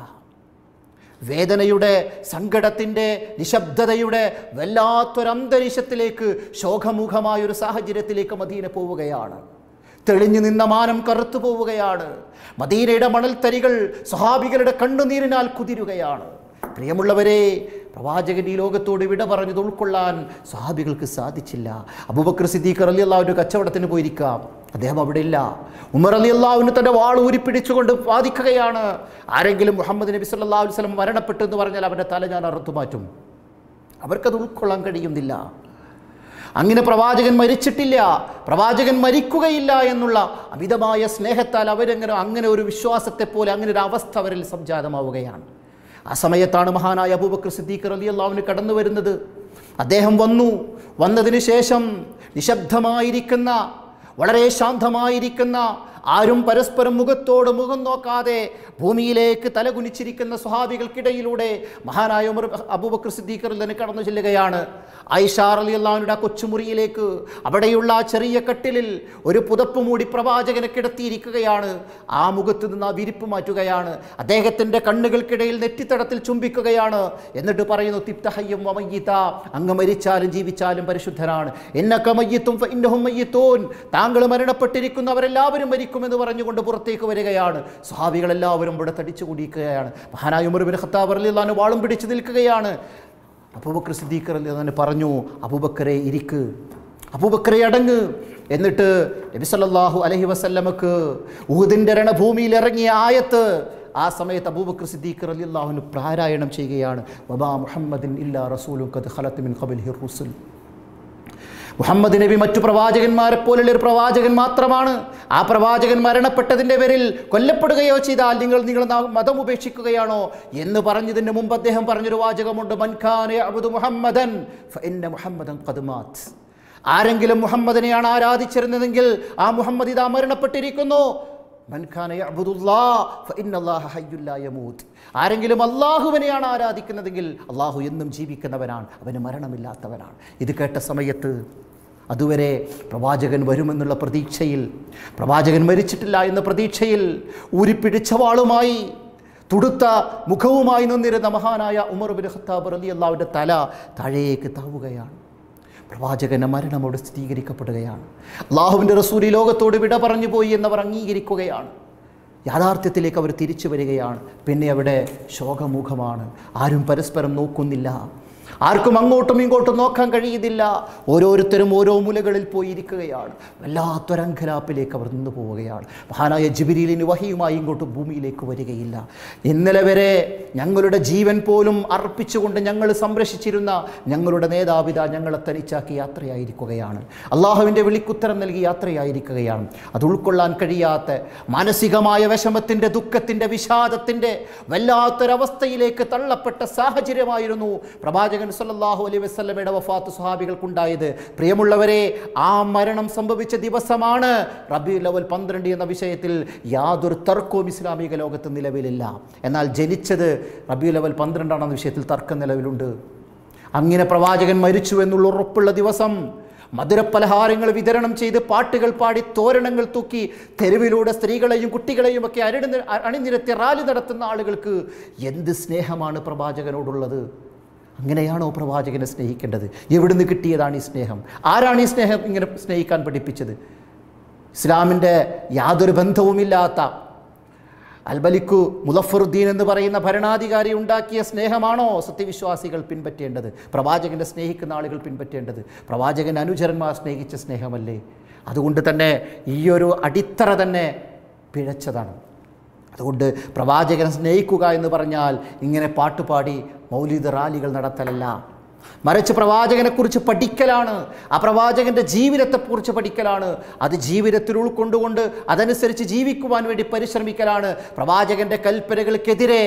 Speaker 1: വേദനയുടെ സങ്കടത്തിൻ്റെ നിശബ്ദതയുടെ വല്ലാത്തൊരു അന്തരീക്ഷത്തിലേക്ക് ശോകമുഖമായൊരു സാഹചര്യത്തിലേക്ക് മദീന പോവുകയാണ് തെളിഞ്ഞു നിന്ന മാനം കറുത്തു പോവുകയാണ് മദീനയുടെ മണൽത്തരികൾ സ്വഹാബികളുടെ കണ്ണുനീരിനാൽ കുതിരുകയാണ് പ്രിയമുള്ളവരെ പ്രവാചകൻ ഈ ലോകത്തോട് വിട പറഞ്ഞത് ഉൾക്കൊള്ളാൻ സ്വഹാബികൾക്ക് സാധിച്ചില്ല അബൂബക്കർ സിദ്ദീഖർ അലി അള്ളാഹുവിൻ്റെ കച്ചവടത്തിന് പോയിരിക്കാം അദ്ദേഹം അവിടെ ഇല്ല ഉമർ അലി അള്ളാഹുവിന് തൻ്റെ വാൾ ഊരിപ്പിടിച്ചുകൊണ്ട് വാദിക്കുകയാണ് ആരെങ്കിലും മുഹമ്മദ് നബി സല്ലല്ലാഹു അലൈഹി വസല്ലം മരണപ്പെട്ടു എന്ന് പറഞ്ഞാൽ അവൻ്റെ തല ഞാൻ അറുത്തു മാറ്റും അവർക്കത് ഉൾക്കൊള്ളാൻ കഴിയുന്നില്ല അങ്ങനെ പ്രവാചകൻ മരിച്ചിട്ടില്ല പ്രവാചകൻ മരിക്കുകയില്ല എന്നുള്ള അമിതമായ സ്നേഹത്താൽ അവരെങ്ങനെ അങ്ങനെ ഒരു വിശ്വാസത്തെ പോലെ അങ്ങനെ ഒരു അവസ്ഥ അവരിൽ സംജാതമാവുകയാണ് ആ സമയത്താണ് മഹാനായ അബൂബക്കർ സിദ്ദീഖ് റലി അള്ളാഹുവിന് കടന്നു വരുന്നത് അദ്ദേഹം വന്നു വന്നതിന് ശേഷം നിശബ്ദമായിരിക്കുന്ന വളരെ ശാന്തമായിരിക്കുന്ന ആരും പരസ്പരം മുഖത്തോട് മുഖം നോക്കാതെ ഭൂമിയിലേക്ക് തലകുനിച്ചിരിക്കുന്ന സ്വഹാബികൾക്കിടയിലൂടെ മഹാനായ ഉമർ അബൂബക്കർ സിദ്ദീഖർ തന്നെ കടന്നു ചെല്ലുകയാണ് ഐഷാർ അലി അള്ളാഹുയുടെ ആ കൊച്ചുമുറിയിലേക്ക് അവിടെയുള്ള ആ ചെറിയ കട്ടിലിൽ ഒരു പുതപ്പ് മൂടി പ്രവാചകനെ കിടത്തിയിരിക്കുകയാണ് ആ മുഖത്ത് നിന്ന് ആ വിരിപ്പ് മാറ്റുകയാണ് അദ്ദേഹത്തിൻ്റെ കണ്ണുകൾക്കിടയിൽ നെറ്റിത്തടത്തിൽ ചുംബിക്കുകയാണ് എന്നിട്ട് പറയുന്നു തിപ്തഹയ്യം വമയ്യിത്ത അങ്ങ് മരിച്ചാലും ജീവിച്ചാലും പരിശുദ്ധനാണ് എന്നൊക്കെ മയ്യത്തും ഇന്നഹും മയ്യത്തോൻ താങ്കൾ മരണപ്പെട്ടിരിക്കുന്നവരെല്ലാവരും മരിക്കുമെന്ന് പറഞ്ഞുകൊണ്ട് പുറത്തേക്ക് വരികയാണ് സ്വഹാബികളെല്ലാവരും ഇവിടെ തടിച്ചു കൂടിയിരിക്കുകയാണ് മഹാനായ ഉമർബിൻ ഖത്താബ് അലിള്ളാന് വാളും പിടിച്ചു നിൽക്കുകയാണ് അബൂബക്കർ സിദ്ദീഖർ അലി പറഞ്ഞു അബൂബക്കറെ ഇരിക്ക് അബൂബക്കറെ അടങ്ങ് എന്നിട്ട് നബി സല്ലല്ലാഹു അലൈഹി വസല്ലമക്ക് ഊദിൻ്റെ രണഭൂമിയിൽ ഇറങ്ങിയ ആയത്ത് ആ സമയത്ത് അബൂബക്കർ സിദ്ദീഖ് അലി അള്ളാഹുന് പാരായണം ചെയ്യുകയാണ് വബാ മുഹമ്മദിൻ ഇല്ലാ റസൂലും കത് ഖലത്ത് മിൻ ഖബൽ ഹിർ റുസുൽ മുഹമ്മദ് നബി മറ്റു പ്രവാചകന്മാരെ പോലുള്ള ഒരു പ്രവാചകൻ മാത്രമാണ് ആ പ്രവാചകൻ മരണപ്പെട്ടതിൻ്റെ പേരിൽ കൊല്ലപ്പെടുകയോ ചെയ്താൽ നിങ്ങൾ നിങ്ങൾ നാ- മതം ഉപേക്ഷിക്കുകയാണോ എന്ന് പറഞ്ഞതിന് മുമ്പ് അദ്ദേഹം പറഞ്ഞൊരു വാചകമുണ്ട് മൻഖാനെ അബുദ് മുഹമ്മദൻ ഫഇന്ന മുഹമ്മദൻ ഖദ്മാത്ത് ആരെങ്കിലും മുഹമ്മദിനെയാണ് ആരാധിച്ചിരുന്നതെങ്കിൽ ആ മുഹമ്മദ് ഇതാ മരണപ്പെട്ടിരിക്കുന്നു മൻഖാന യഅ്ബുദുല്ലാ ഫഇന്നല്ലാഹ ഹയ്യുൻ ലാ യമൂത്ത് ആരെങ്കിലും അള്ളാഹുവിനെയാണ് ആരാധിക്കുന്നതെങ്കിൽ അള്ളാഹു എന്നും ജീവിക്കുന്നവനാണ് അവന് മരണമില്ലാത്തവനാണ് ഇത് കേട്ട സമയത്ത് അതുവരെ പ്രവാചകൻ വരുമെന്നുള്ള പ്രതീക്ഷയിൽ പ്രവാചകൻ മരിച്ചിട്ടില്ല എന്ന പ്രതീക്ഷയിൽ ഊരിപ്പിടിച്ച വാളുമായി തുടുത്ത മുഖവുമായി നിന്നിരുന്ന മഹാനായ ഉമർ ബിൻ ഖത്താബ് റലി അള്ളാഹുവിൻ്റെ തല താഴേക്ക് താവുകയാണ് പ്രവാചകൻ്റെ മരണമോട് സ്ഥിരീകരിക്കപ്പെടുകയാണ് അള്ളാഹുവിൻ്റെ റസൂൽ ഈ ലോകത്തോട് വിട പറഞ്ഞു പോയി എന്നവർ അംഗീകരിക്കുകയാണ് യാഥാർത്ഥ്യത്തിലേക്ക് അവർ തിരിച്ചു വരികയാണ് പിന്നെ അവിടെ ശോകമുഖമാണ് ആരും പരസ്പരം നോക്കുന്നില്ല ആർക്കും അങ്ങോട്ടും ഇങ്ങോട്ടും നോക്കാൻ കഴിയുന്നില്ല ഓരോരുത്തരും ഓരോ മൂലകളിൽ പോയി ഇരിക്കുകയാണ് വല്ലാത്തൊരങ്കലാപ്പിലേക്ക് അവർ നിന്നു പോവുകയാണ് മഹാനായ ജിബിരിലിന് വഹിയുമായി ഇങ്ങോട്ട് ഭൂമിയിലേക്ക് വരികയില്ല ഇന്നലെ വരെ ഞങ്ങളുടെ ജീവൻ പോലും അർപ്പിച്ചുകൊണ്ട് ഞങ്ങൾ സംരക്ഷിച്ചിരുന്ന ഞങ്ങളുടെ നേതാവിത ഞങ്ങളെ തനിച്ചാക്കി യാത്രയായിരിക്കുകയാണ് അള്ളാഹുവിൻ്റെ വിളിക്കുത്തരം നൽകി യാത്രയായിരിക്കുകയാണ് അത് ഉൾക്കൊള്ളാൻ കഴിയാത്ത മാനസികമായ വിഷമത്തിൻ്റെ ദുഃഖത്തിൻ്റെ വിഷാദത്തിൻ്റെ വല്ലാത്തൊരവസ്ഥയിലേക്ക് തള്ളപ്പെട്ട സാഹചര്യമായിരുന്നു പ്രവാചകൻ സല്ലല്ലാഹു അലൈഹി വസല്ലമയുടെ വഫാത്ത് സ്വഹാബികൾക്കുണ്ടായത് പ്രിയമുള്ളവരെ ആ മരണം സംഭവിച്ച ദിവസമാണ് റബി ലവൽ പന്ത്രണ്ട് എന്ന വിഷയത്തിൽ യാതൊരു തർക്കവും ഇസ്ലാമിക ലോകത്ത് നിലവിലില്ല എന്നാൽ ജനിച്ചത് റബി ലവൽ പന്ത്രണ്ടാണെന്ന വിഷയത്തിൽ തർക്കം നിലവിലുണ്ട് അങ്ങനെ പ്രവാചകൻ മരിച്ചു എന്നുള്ള ഉറപ്പുള്ള ദിവസം മധുരപലഹാരങ്ങൾ വിതരണം ചെയ്ത് പാട്ടുകൾ പാടി തോരണങ്ങൾ തൂക്കി തെരുവിലൂടെ സ്ത്രീകളെയും കുട്ടികളെയും ഒക്കെ അരടി അണിനിരത്തി റാലി നടത്തുന്ന ആളുകൾക്ക് എന്ത് സ്നേഹമാണ് പ്രവാചകനോടുള്ളത് അങ്ങനെയാണോ പ്രവാചകനെ സ്നേഹിക്കേണ്ടത് എവിടുന്ന് കിട്ടിയതാണ് ഈ സ്നേഹം ആരാണ് ഈ സ്നേഹം ഇങ്ങനെ സ്നേഹിക്കാൻ പഠിപ്പിച്ചത് ഇസ്ലാമിൻ്റെ യാതൊരു ബന്ധവുമില്ലാത്ത അൽബലിക്കു മുലഫറുദ്ദീൻ എന്ന് പറയുന്ന ഭരണാധികാരി ഉണ്ടാക്കിയ സ്നേഹമാണോ സത്യവിശ്വാസികൾ പിൻപറ്റേണ്ടത് പ്രവാചകനെ സ്നേഹിക്കുന്ന ആളുകൾ പിൻപറ്റേണ്ടത് പ്രവാചകൻ അനുചരന്മാർ സ്നേഹിച്ച സ്നേഹമല്ലേ അതുകൊണ്ട് തന്നെ ഈ ഒരു അടിത്തറ തന്നെ പിഴച്ചതാണ് അതുകൊണ്ട് പ്രവാചകനെ സ്നേഹിക്കുക എന്ന് പറഞ്ഞാൽ ഇങ്ങനെ പാട്ടുപാടി മൗലിക റാലികൾ നടത്തലല്ല മറിച്ച് പ്രവാചകനെക്കുറിച്ച് പഠിക്കലാണ് ആ പ്രവാചകൻ്റെ ജീവിതത്തെക്കുറിച്ച് പഠിക്കലാണ് അത് ജീവിതത്തിൽ ഉൾക്കൊണ്ടുകൊണ്ട് അതനുസരിച്ച് ജീവിക്കുവാൻ വേണ്ടി പരിശ്രമിക്കലാണ് പ്രവാചകൻ്റെ കൽപ്പനകൾക്കെതിരെ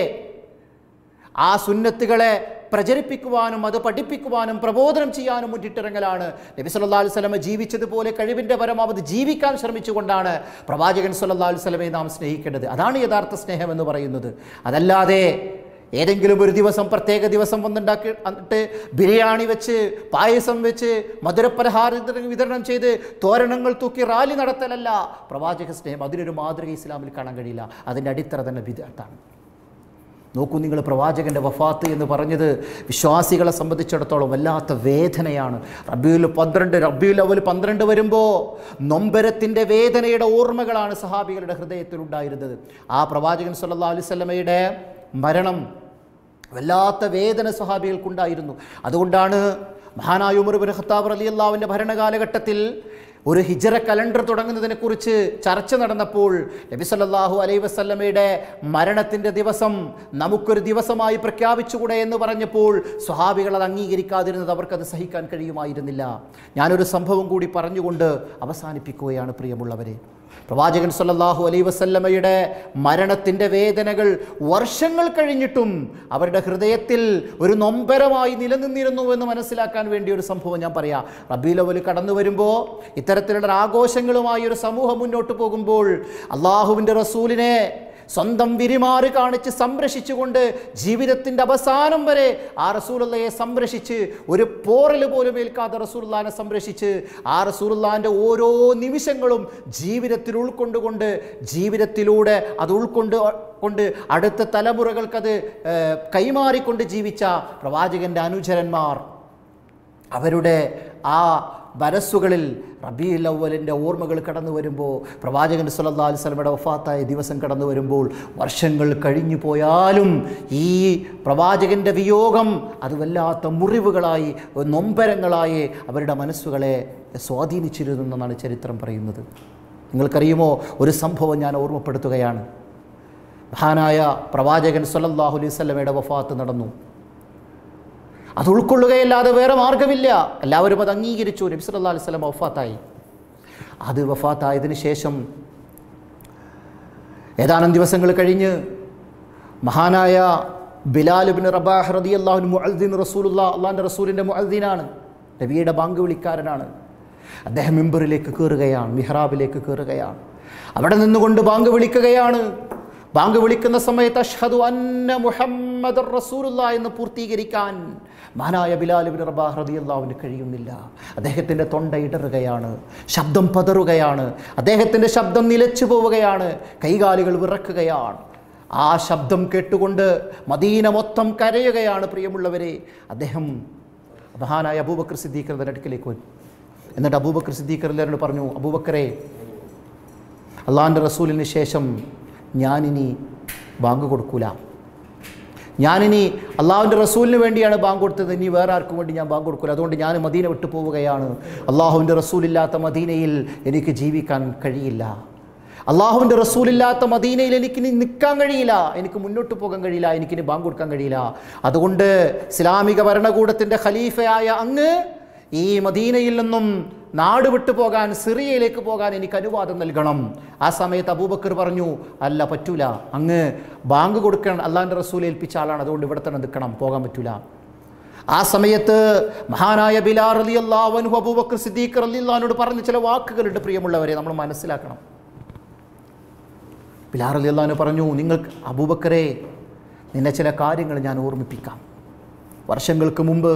Speaker 1: ആ സുന്നത്തുകളെ പ്രചരിപ്പിക്കുവാനും അത് പഠിപ്പിക്കുവാനും പ്രബോധനം ചെയ്യാനും മുന്നിട്ടിറങ്ങലാണ് നബി സല്ലല്ലാഹു അലൈഹി വസല്ലമ ജീവിച്ചതുപോലെ കഴിവിൻ്റെ പരമാവധി ജീവിക്കാൻ ശ്രമിച്ചുകൊണ്ടാണ് പ്രവാചകൻ സല്ലല്ലാഹു അലൈഹി വസല്ലമയെ നാം സ്നേഹിക്കേണ്ടത് അതാണ് യഥാർത്ഥ സ്നേഹം എന്ന് പറയുന്നത് അതല്ലാതെ ഏതെങ്കിലും ഒരു ദിവസം പ്രത്യേക ദിവസം വന്നുണ്ടാക്കി എന്നിട്ട് ബിരിയാണി വെച്ച് പായസം വെച്ച് മധുരപലഹാരം വിതരണം- വിതരണം ചെയ്ത് തോരണങ്ങൾ തൂക്കി റാലി നടത്തലല്ല പ്രവാചക സ്നേഹം അതിനൊരു മാതൃക ഇസ്ലാമിൽ കാണാൻ കഴിയില്ല അതിൻ്റെ അടിത്തറ തന്നെ വിദഗ്ധാണ് നോക്കൂ നിങ്ങൾ പ്രവാചകൻ്റെ വഫാത്ത് എന്ന് പറഞ്ഞത് വിശ്വാസികളെ സംബന്ധിച്ചിടത്തോളം വല്ലാത്ത വേദനയാണ് റബ്ബിയുൽ പന്ത്രണ്ട് റബ്ബിയുൽ അവൽ പന്ത്രണ്ട് വരുമ്പോൾ നൊമ്പരത്തിൻ്റെ വേദനയുടെ ഓർമ്മകളാണ് സഹാബികളുടെ ഹൃദയത്തിൽ ഉണ്ടായിരുന്നത് ആ പ്രവാചകൻ സല്ലല്ലാഹു അലൈഹി വസല്ലമയുടെ മരണം വല്ലാത്ത വേദന സഹാബികൾക്കുണ്ടായിരുന്നു അതുകൊണ്ടാണ് മഹാനായ ഉമർ ബിൻ ഖത്താബ് റലി അള്ളാവിൻ്റെ ഭരണകാലഘട്ടത്തിൽ ഒരു ഹിജറ കലണ്ടർ തുടങ്ങുന്നതിനെക്കുറിച്ച് ചർച്ച നടന്നപ്പോൾ നബി സല്ലല്ലാഹു അലൈഹി വസല്ലമയുടെ മരണത്തിൻ്റെ ദിവസം നമുക്കൊരു ദിവസമായി പ്രഖ്യാപിച്ചുകൂടെ എന്ന് പറഞ്ഞപ്പോൾ സ്വഹാബികൾ അത് അംഗീകരിക്കാതിരുന്നത് അവർക്കത് സഹിക്കാൻ കഴിയുമായിരുന്നില്ല ഞാനൊരു സംഭവം കൂടി പറഞ്ഞുകൊണ്ട് അവസാനിപ്പിക്കുകയാണ് പ്രിയമുള്ളവരെ പ്രവാചകൻ സല്ലല്ലാഹു അലൈഹി വസല്ലമയുടെ മരണത്തിൻ്റെ വേദനകൾ വർഷങ്ങൾ കഴിഞ്ഞിട്ടും അവരുടെ ഹൃദയത്തിൽ ഒരു നൊമ്പരമായി നിലനിന്നിരുന്നു എന്ന് മനസ്സിലാക്കാൻ വേണ്ടി ഒരു സംഭവം ഞാൻ പറയാം റബീലവൽ കടന്നു വരുമ്പോൾ ഇത്തരത്തിലുള്ള ആഘോഷങ്ങളുമായി ഒരു സമൂഹം മുന്നോട്ട് പോകുമ്പോൾ അള്ളാഹുവിൻ്റെ റസൂലിനെ സ്വന്തം വിരിമാറ് കാണിച്ച് സംരക്ഷിച്ചുകൊണ്ട് ജീവിതത്തിൻ്റെ അവസാനം വരെ ആ റസൂലുള്ളയെ സംരക്ഷിച്ച് ഒരു പോറൽ പോലും ഏൽക്കാതെ റസൂലുള്ളാനെ സംരക്ഷിച്ച് ആ റസൂലുള്ളാൻ്റെ ഓരോ നിമിഷങ്ങളും ജീവിതത്തിൽ ഉൾക്കൊണ്ടുകൊണ്ട് ജീവിതത്തിലൂടെ അത് ഉൾക്കൊണ്ട് കൊണ്ട് അടുത്ത തലമുറകൾക്കത് ഏഹ്, കൈമാറിക്കൊണ്ട് ജീവിച്ച പ്രവാചകൻ്റെ അനുചരന്മാർ അവരുടെ ആ മനസ്സുകളിൽ റബീൽ അവലിൻ്റെ ഓർമ്മകൾ കടന്നു വരുമ്പോൾ പ്രവാചകൻ സല്ലല്ലാഹു അലൈഹി വസല്ലമയുടെ വഫാത്തായ ദിവസം കടന്നു വരുമ്പോൾ വർഷങ്ങൾ കഴിഞ്ഞു പോയാലും ഈ പ്രവാചകൻ്റെ വിയോഗം അത് വല്ലാത്ത മുറിവുകളായി നൊമ്പരങ്ങളായി അവരുടെ മനസ്സുകളെ സ്വാധീനിച്ചിരുന്നു എന്നാണ് ചരിത്രം പറയുന്നത് നിങ്ങൾക്കറിയുമോ ഒരു സംഭവം ഞാൻ ഓർമ്മപ്പെടുത്തുകയാണ് മഹാനായ പ്രവാചകൻ സല്ലല്ലാഹു അലൈഹി സ്വലമയുടെ വഫാത്ത് നടന്നു അത് ഉൾക്കൊള്ളുകയല്ലാതെ വേറെ മാർഗമില്ല എല്ലാവരും അത് അംഗീകരിച്ചു നബി സല്ലല്ലാഹു അലൈഹി വസല്ലം വഫാത്തായി അത് വഫാത്തായതിനു ശേഷം ഏതാനും ദിവസങ്ങൾ കഴിഞ്ഞ് മഹാനായ ബിലാലുബിൻ റബാഹ് റതി അള്ളാഹുൻ മുഅദ്ദീൻ റസൂലുള്ള അള്ളാഹിൻ്റെ റസൂലിൻ്റെ മുഅദ്ദീനാണ് നബിയുടെ ബാങ്ക് വിളിക്കാരനാണ് അദ്ദേഹം മിമ്പറിലേക്ക് കയറുകയാണ് മിഹ്റാബിലേക്ക് കയറുകയാണ് അവിടെ നിന്നുകൊണ്ട് ബാങ്ക് വിളിക്കുകയാണ് ബാങ്ക് വിളിക്കുന്ന സമയത്ത് അഷ്ഹദു അന്ന മുഹമ്മദ് റസൂലുള്ള എന്ന് പൂർത്തീകരിക്കാൻ മഹാനായ ബിലാലുബിൻ റബാഹ് റതി അള്ളാഹുവിന് കഴിയുന്നില്ല അദ്ദേഹത്തിൻ്റെ തൊണ്ട ഇടറുകയാണ് ശബ്ദം പതറുകയാണ് അദ്ദേഹത്തിൻ്റെ ശബ്ദം നിലച്ചു പോവുകയാണ് കൈകാലുകൾ വിറക്കുകയാണ് ആ ശബ്ദം കേട്ടുകൊണ്ട് മദീന മൊത്തം കരയുകയാണ് പ്രിയമുള്ളവരെ അദ്ദേഹം മഹാനായ അബൂബക്കർ സിദ്ദീഖറിൻ്റെ അടുക്കിലേക്ക് വന്നു എന്നിട്ട് അബൂബക്കർ സിദ്ദീഖറിനോട് പറഞ്ഞു അബൂബക്കറെ അള്ളാഹിൻ്റെ റസൂലിന് ശേഷം ഞാനിനി ബാങ്ക് കൊടുക്കൂല ഞാനിനി അള്ളാഹുവിൻ്റെ റസൂലിന് വേണ്ടിയാണ് ബാങ്ക് കൊടുത്തത് ഇനി വേറെ ആർക്കും വേണ്ടി ഞാൻ ബാങ്ക് കൊടുക്കില്ല അതുകൊണ്ട് ഞാൻ മദീന വിട്ടു പോവുകയാണ് അള്ളാഹുവിൻ്റെ റസൂലില്ലാത്ത മദീനയിൽ എനിക്ക് ജീവിക്കാൻ കഴിയില്ല അള്ളാഹുവിൻ്റെ റസൂലില്ലാത്ത മദീനയിൽ എനിക്കിനി നിൽക്കാൻ കഴിയില്ല എനിക്ക് മുന്നോട്ട് പോകാൻ കഴിയില്ല എനിക്കിനി ബാങ്ക് കൊടുക്കാൻ കഴിയില്ല അതുകൊണ്ട് ഇസ്ലാമിക ഭരണകൂടത്തിൻ്റെ ഖലീഫയായ അങ്ങ് ഈ മദീനയിൽ നിന്നും നാട് വിട്ടു പോകാൻ സിറിയയിലേക്ക് പോകാൻ എനിക്ക് അനുവാദം നൽകണം ആ സമയത്ത് അബൂബക്കർ പറഞ്ഞു അല്ല പറ്റൂല അങ്ങ് ബാങ്ക് കൊടുക്കാൻ അള്ളാഹിൻ്റെ റസൂൽ ഏൽപ്പിച്ച ആളാണ് അതുകൊണ്ട് ഇവിടെ തന്നെ നിൽക്കണം പോകാൻ പറ്റൂല ആ സമയത്ത് മഹാനായ ബിലാർ അലി അള്ളാഹു അബൂബക്കർ സിദ്ദീഖ് അലി അള്ളഹാനോട് പറഞ്ഞ ചില വാക്കുകളുണ്ട് പ്രിയമുള്ളവരെ നമ്മൾ മനസ്സിലാക്കണം ബിലാർ അലി അള്ളഹാന് പറഞ്ഞു നിങ്ങൾ അബൂബക്കറെ നിന്നെ ചില കാര്യങ്ങൾ ഞാൻ ഓർമ്മിപ്പിക്കാം വർഷങ്ങൾക്ക് മുമ്പ്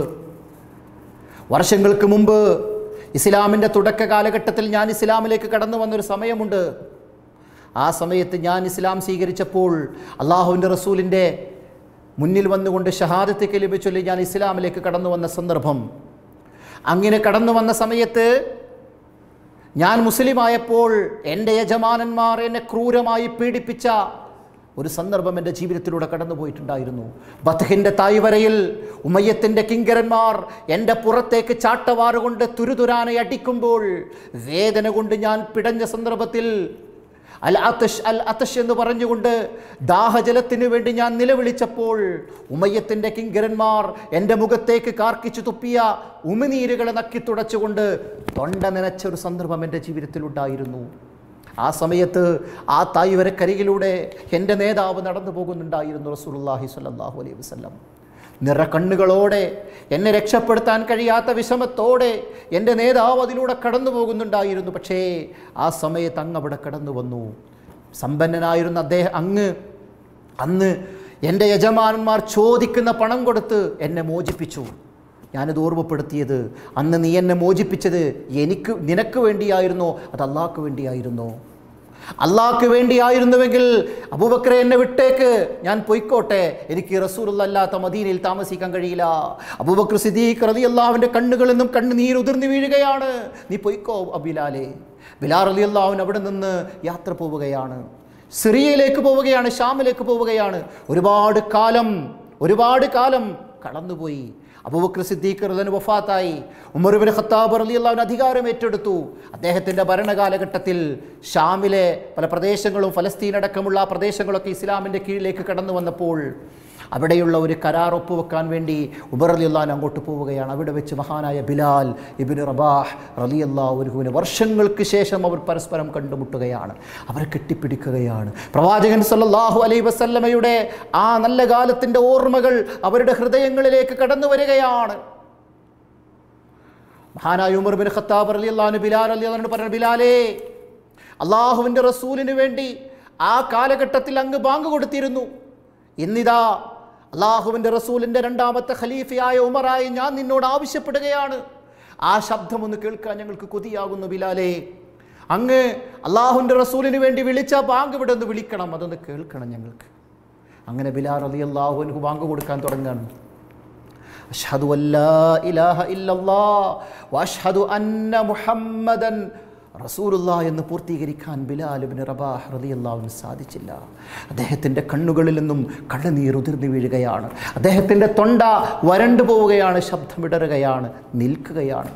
Speaker 1: വർഷങ്ങൾക്ക് മുമ്പ് ഇസ്ലാമിൻ്റെ തുടക്ക കാലഘട്ടത്തിൽ ഞാൻ ഇസ്ലാമിലേക്ക് കടന്നു വന്നൊരു സമയമുണ്ട് ആ സമയത്ത് ഞാൻ ഇസ്ലാം സ്വീകരിച്ചപ്പോൾ അള്ളാഹുവിൻ്റെ റസൂലിൻ്റെ മുന്നിൽ വന്നുകൊണ്ട് ഷഹാദത്ത് കലിബ് ചൊല്ലി ഞാൻ ഇസ്ലാമിലേക്ക് കടന്നു വന്ന സന്ദർഭം അങ്ങനെ കടന്നു വന്ന സമയത്ത് ഞാൻ മുസ്ലിമായപ്പോൾ എൻ്റെ യജമാനന്മാർ എന്നെ ക്രൂരമായി പീഡിപ്പിച്ച ഒരു സന്ദർഭം എൻ്റെ ജീവിതത്തിലൂടെ കടന്നു പോയിട്ടുണ്ടായിരുന്നു ബത്തഹിൻ്റെ തായ്വരയിൽ ഉമയത്തിൻ്റെ കിങ്കരന്മാർ എൻ്റെ പുറത്തേക്ക് ചാട്ടവാറുകൊണ്ട് തുരുതുരാനെ അടിക്കുമ്പോൾ വേദന കൊണ്ട് ഞാൻ പിടഞ്ഞ സന്ദർഭത്തിൽ അൽ അതഷ് അൽ അതഷ് എന്ന് പറഞ്ഞുകൊണ്ട് ദാഹജലത്തിന് വേണ്ടി ഞാൻ നിലവിളിച്ചപ്പോൾ ഉമയത്തിൻ്റെ കിങ്കരന്മാർ എൻ്റെ മുഖത്തേക്ക് കാർക്കിച്ചു തുപ്പിയ ഉമിനീരുകളെ നക്കി തുടച്ചുകൊണ്ട് തൊണ്ട നനച്ച ഒരു സന്ദർഭം എൻ്റെ ജീവിതത്തിലുണ്ടായിരുന്നു ആ സമയത്ത് ആ തായ്വരക്കരികിലൂടെ എൻ്റെ നേതാവ് നടന്നു പോകുന്നുണ്ടായിരുന്നു റസൂലുള്ളാഹി സ്വല്ലല്ലാഹു അലൈഹി വസല്ലം നിറക്കണ്ണുകളോടെ എന്നെ രക്ഷപ്പെടുത്താൻ കഴിയാത്ത വിഷമത്തോടെ എൻ്റെ നേതാവ് അതിലൂടെ കടന്നു പോകുന്നുണ്ടായിരുന്നു പക്ഷേ ആ സമയത്ത് അങ്ങ് അവിടെ കടന്നു വന്നു സമ്പന്നനായിരുന്ന അദ്ദേഹം അങ്ങ് അന്ന് എൻ്റെ യജമാനന്മാർ ചോദിക്കുന്ന പണം കൊടുത്ത് എന്നെ മോചിപ്പിച്ചു ഞാനത് ഓർമ്മപ്പെടുത്തിയത് അന്ന് നീ എന്നെ മോചിപ്പിച്ചത് എനിക്ക് നിനക്ക് വേണ്ടിയായിരുന്നോ അത് അള്ളാഹ്ക്ക് വേണ്ടിയായിരുന്നോ അള്ളാഹ്ക്ക് വേണ്ടിയായിരുന്നുവെങ്കിൽ അബൂബക്കറെ എന്നെ വിട്ടേക്ക് ഞാൻ പൊയ്ക്കോട്ടെ എനിക്ക് റസൂലല്ലാത്ത മദീനയിൽ താമസിക്കാൻ കഴിയില്ല അബൂബക്കർ സിദ്ദീഖ് റലി അള്ളാഹുവിൻ്റെ കണ്ണുകളിൽ നിന്നും കണ്ണുനീർ ഉതിർന്നു വീഴുകയാണ് നീ പൊയ്ക്കോ അബിലാലെ ബിലാർ അലി അള്ളാഹുവിൻ അവിടെ നിന്ന് യാത്ര പോവുകയാണ് സിറിയയിലേക്ക് പോവുകയാണ് ഷാമിലേക്ക് പോവുകയാണ് ഒരുപാട് കാലം ഒരുപാട് കാലം കടന്നുപോയി അബൂബക്കർ സിദ്ദീഖ് റളിയല്ലാഹു വഫാത്തായി ഉമർ ഇബ്നു ഖത്താബ് റളിയല്ലാഹു അധികാരം ഏറ്റെടുത്തു അദ്ദേഹത്തിൻ്റെ ഭരണകാലഘട്ടത്തിൽ ഷാമിലെ പല പ്രദേശങ്ങളും ഫലസ്തീൻ അടക്കമുള്ള ആ പ്രദേശങ്ങളൊക്കെ ഇസ്ലാമിൻ്റെ കീഴിലേക്ക് കടന്നു വന്നപ്പോൾ അവിടെയുള്ള ഒരു കരാർ ഒപ്പുവെക്കാൻ വേണ്ടി ഉമർ അലി അള്ളഹാൻ അങ്ങോട്ട് പോവുകയാണ് അവിടെ വെച്ച് മഹാനായ ബിലാൽ ഇബിന് റബാഹ് റലി അള്ളാഹുവിന് വർഷങ്ങൾക്ക് ശേഷം അവർ പരസ്പരം കണ്ടുമുട്ടുകയാണ് അവർ കെട്ടിപ്പിടിക്കുകയാണ് പ്രവാചകൻ സല്ലല്ലാഹു അലൈഹി വസല്ലമയുടെ ആ നല്ല കാലത്തിൻ്റെ ഓർമ്മകൾ അവരുടെ ഹൃദയങ്ങളിലേക്ക് കടന്നു വരികയാണ് മഹാനായ ഉമർ ബിൻ ഖത്താബ് അലി അള്ളഹാന് ബിലാൽ അലി അള്ളഹാനോട് പറഞ്ഞു ബിലാലേ അള്ളാഹുവിൻ്റെ റസൂലിന് വേണ്ടി ആ കാലഘട്ടത്തിൽ അങ്ങ് ബാങ്ക് കൊടുത്തിരുന്നു ഇന്നിതാ അള്ളാഹുവിൻ്റെ റസൂലിൻ്റെ രണ്ടാമത്തെ ഖലീഫയായ ഉമറായി ഞാൻ നിന്നോട് ആവശ്യപ്പെടുകയാണ് ആ ശബ്ദം ഒന്ന് കേൾക്കാൻ ഞങ്ങൾക്ക് കൊതിയാകുന്നു ബിലാലേ അങ്ങ് അള്ളാഹുവിൻ്റെ റസൂലിന് വേണ്ടി വിളിച്ച ബാങ്ക് ഇവിടെ ഒന്ന് വിളിക്കണം അതൊന്ന് കേൾക്കണം ഞങ്ങൾക്ക് അങ്ങനെ ബിലാൽ അലി അള്ളാഹുവിന് ബാങ്ക് കൊടുക്കാൻ തുടങ്ങുകയാണ് അഷ്ഹദു അല്ലാ ഇലാഹ ഇല്ലല്ലാ വഅഷ്ഹദു അന്ന മുഹമ്മദൻ റസൂലുള്ള എന്ന് പൂർത്തീകരിക്കാൻ ബിലാലുബിന് റബാഹ് റളിയല്ലാഹുവിന് സാധിച്ചില്ല അദ്ദേഹത്തിൻ്റെ കണ്ണുകളിൽ നിന്നും കണ്ണുനീർ ഉതിർന്നു വീഴുകയാണ് അദ്ദേഹത്തിൻ്റെ തൊണ്ട വരണ്ടു പോവുകയാണ് ശബ്ദമിടറുകയാണ് നിൽക്കുകയാണ്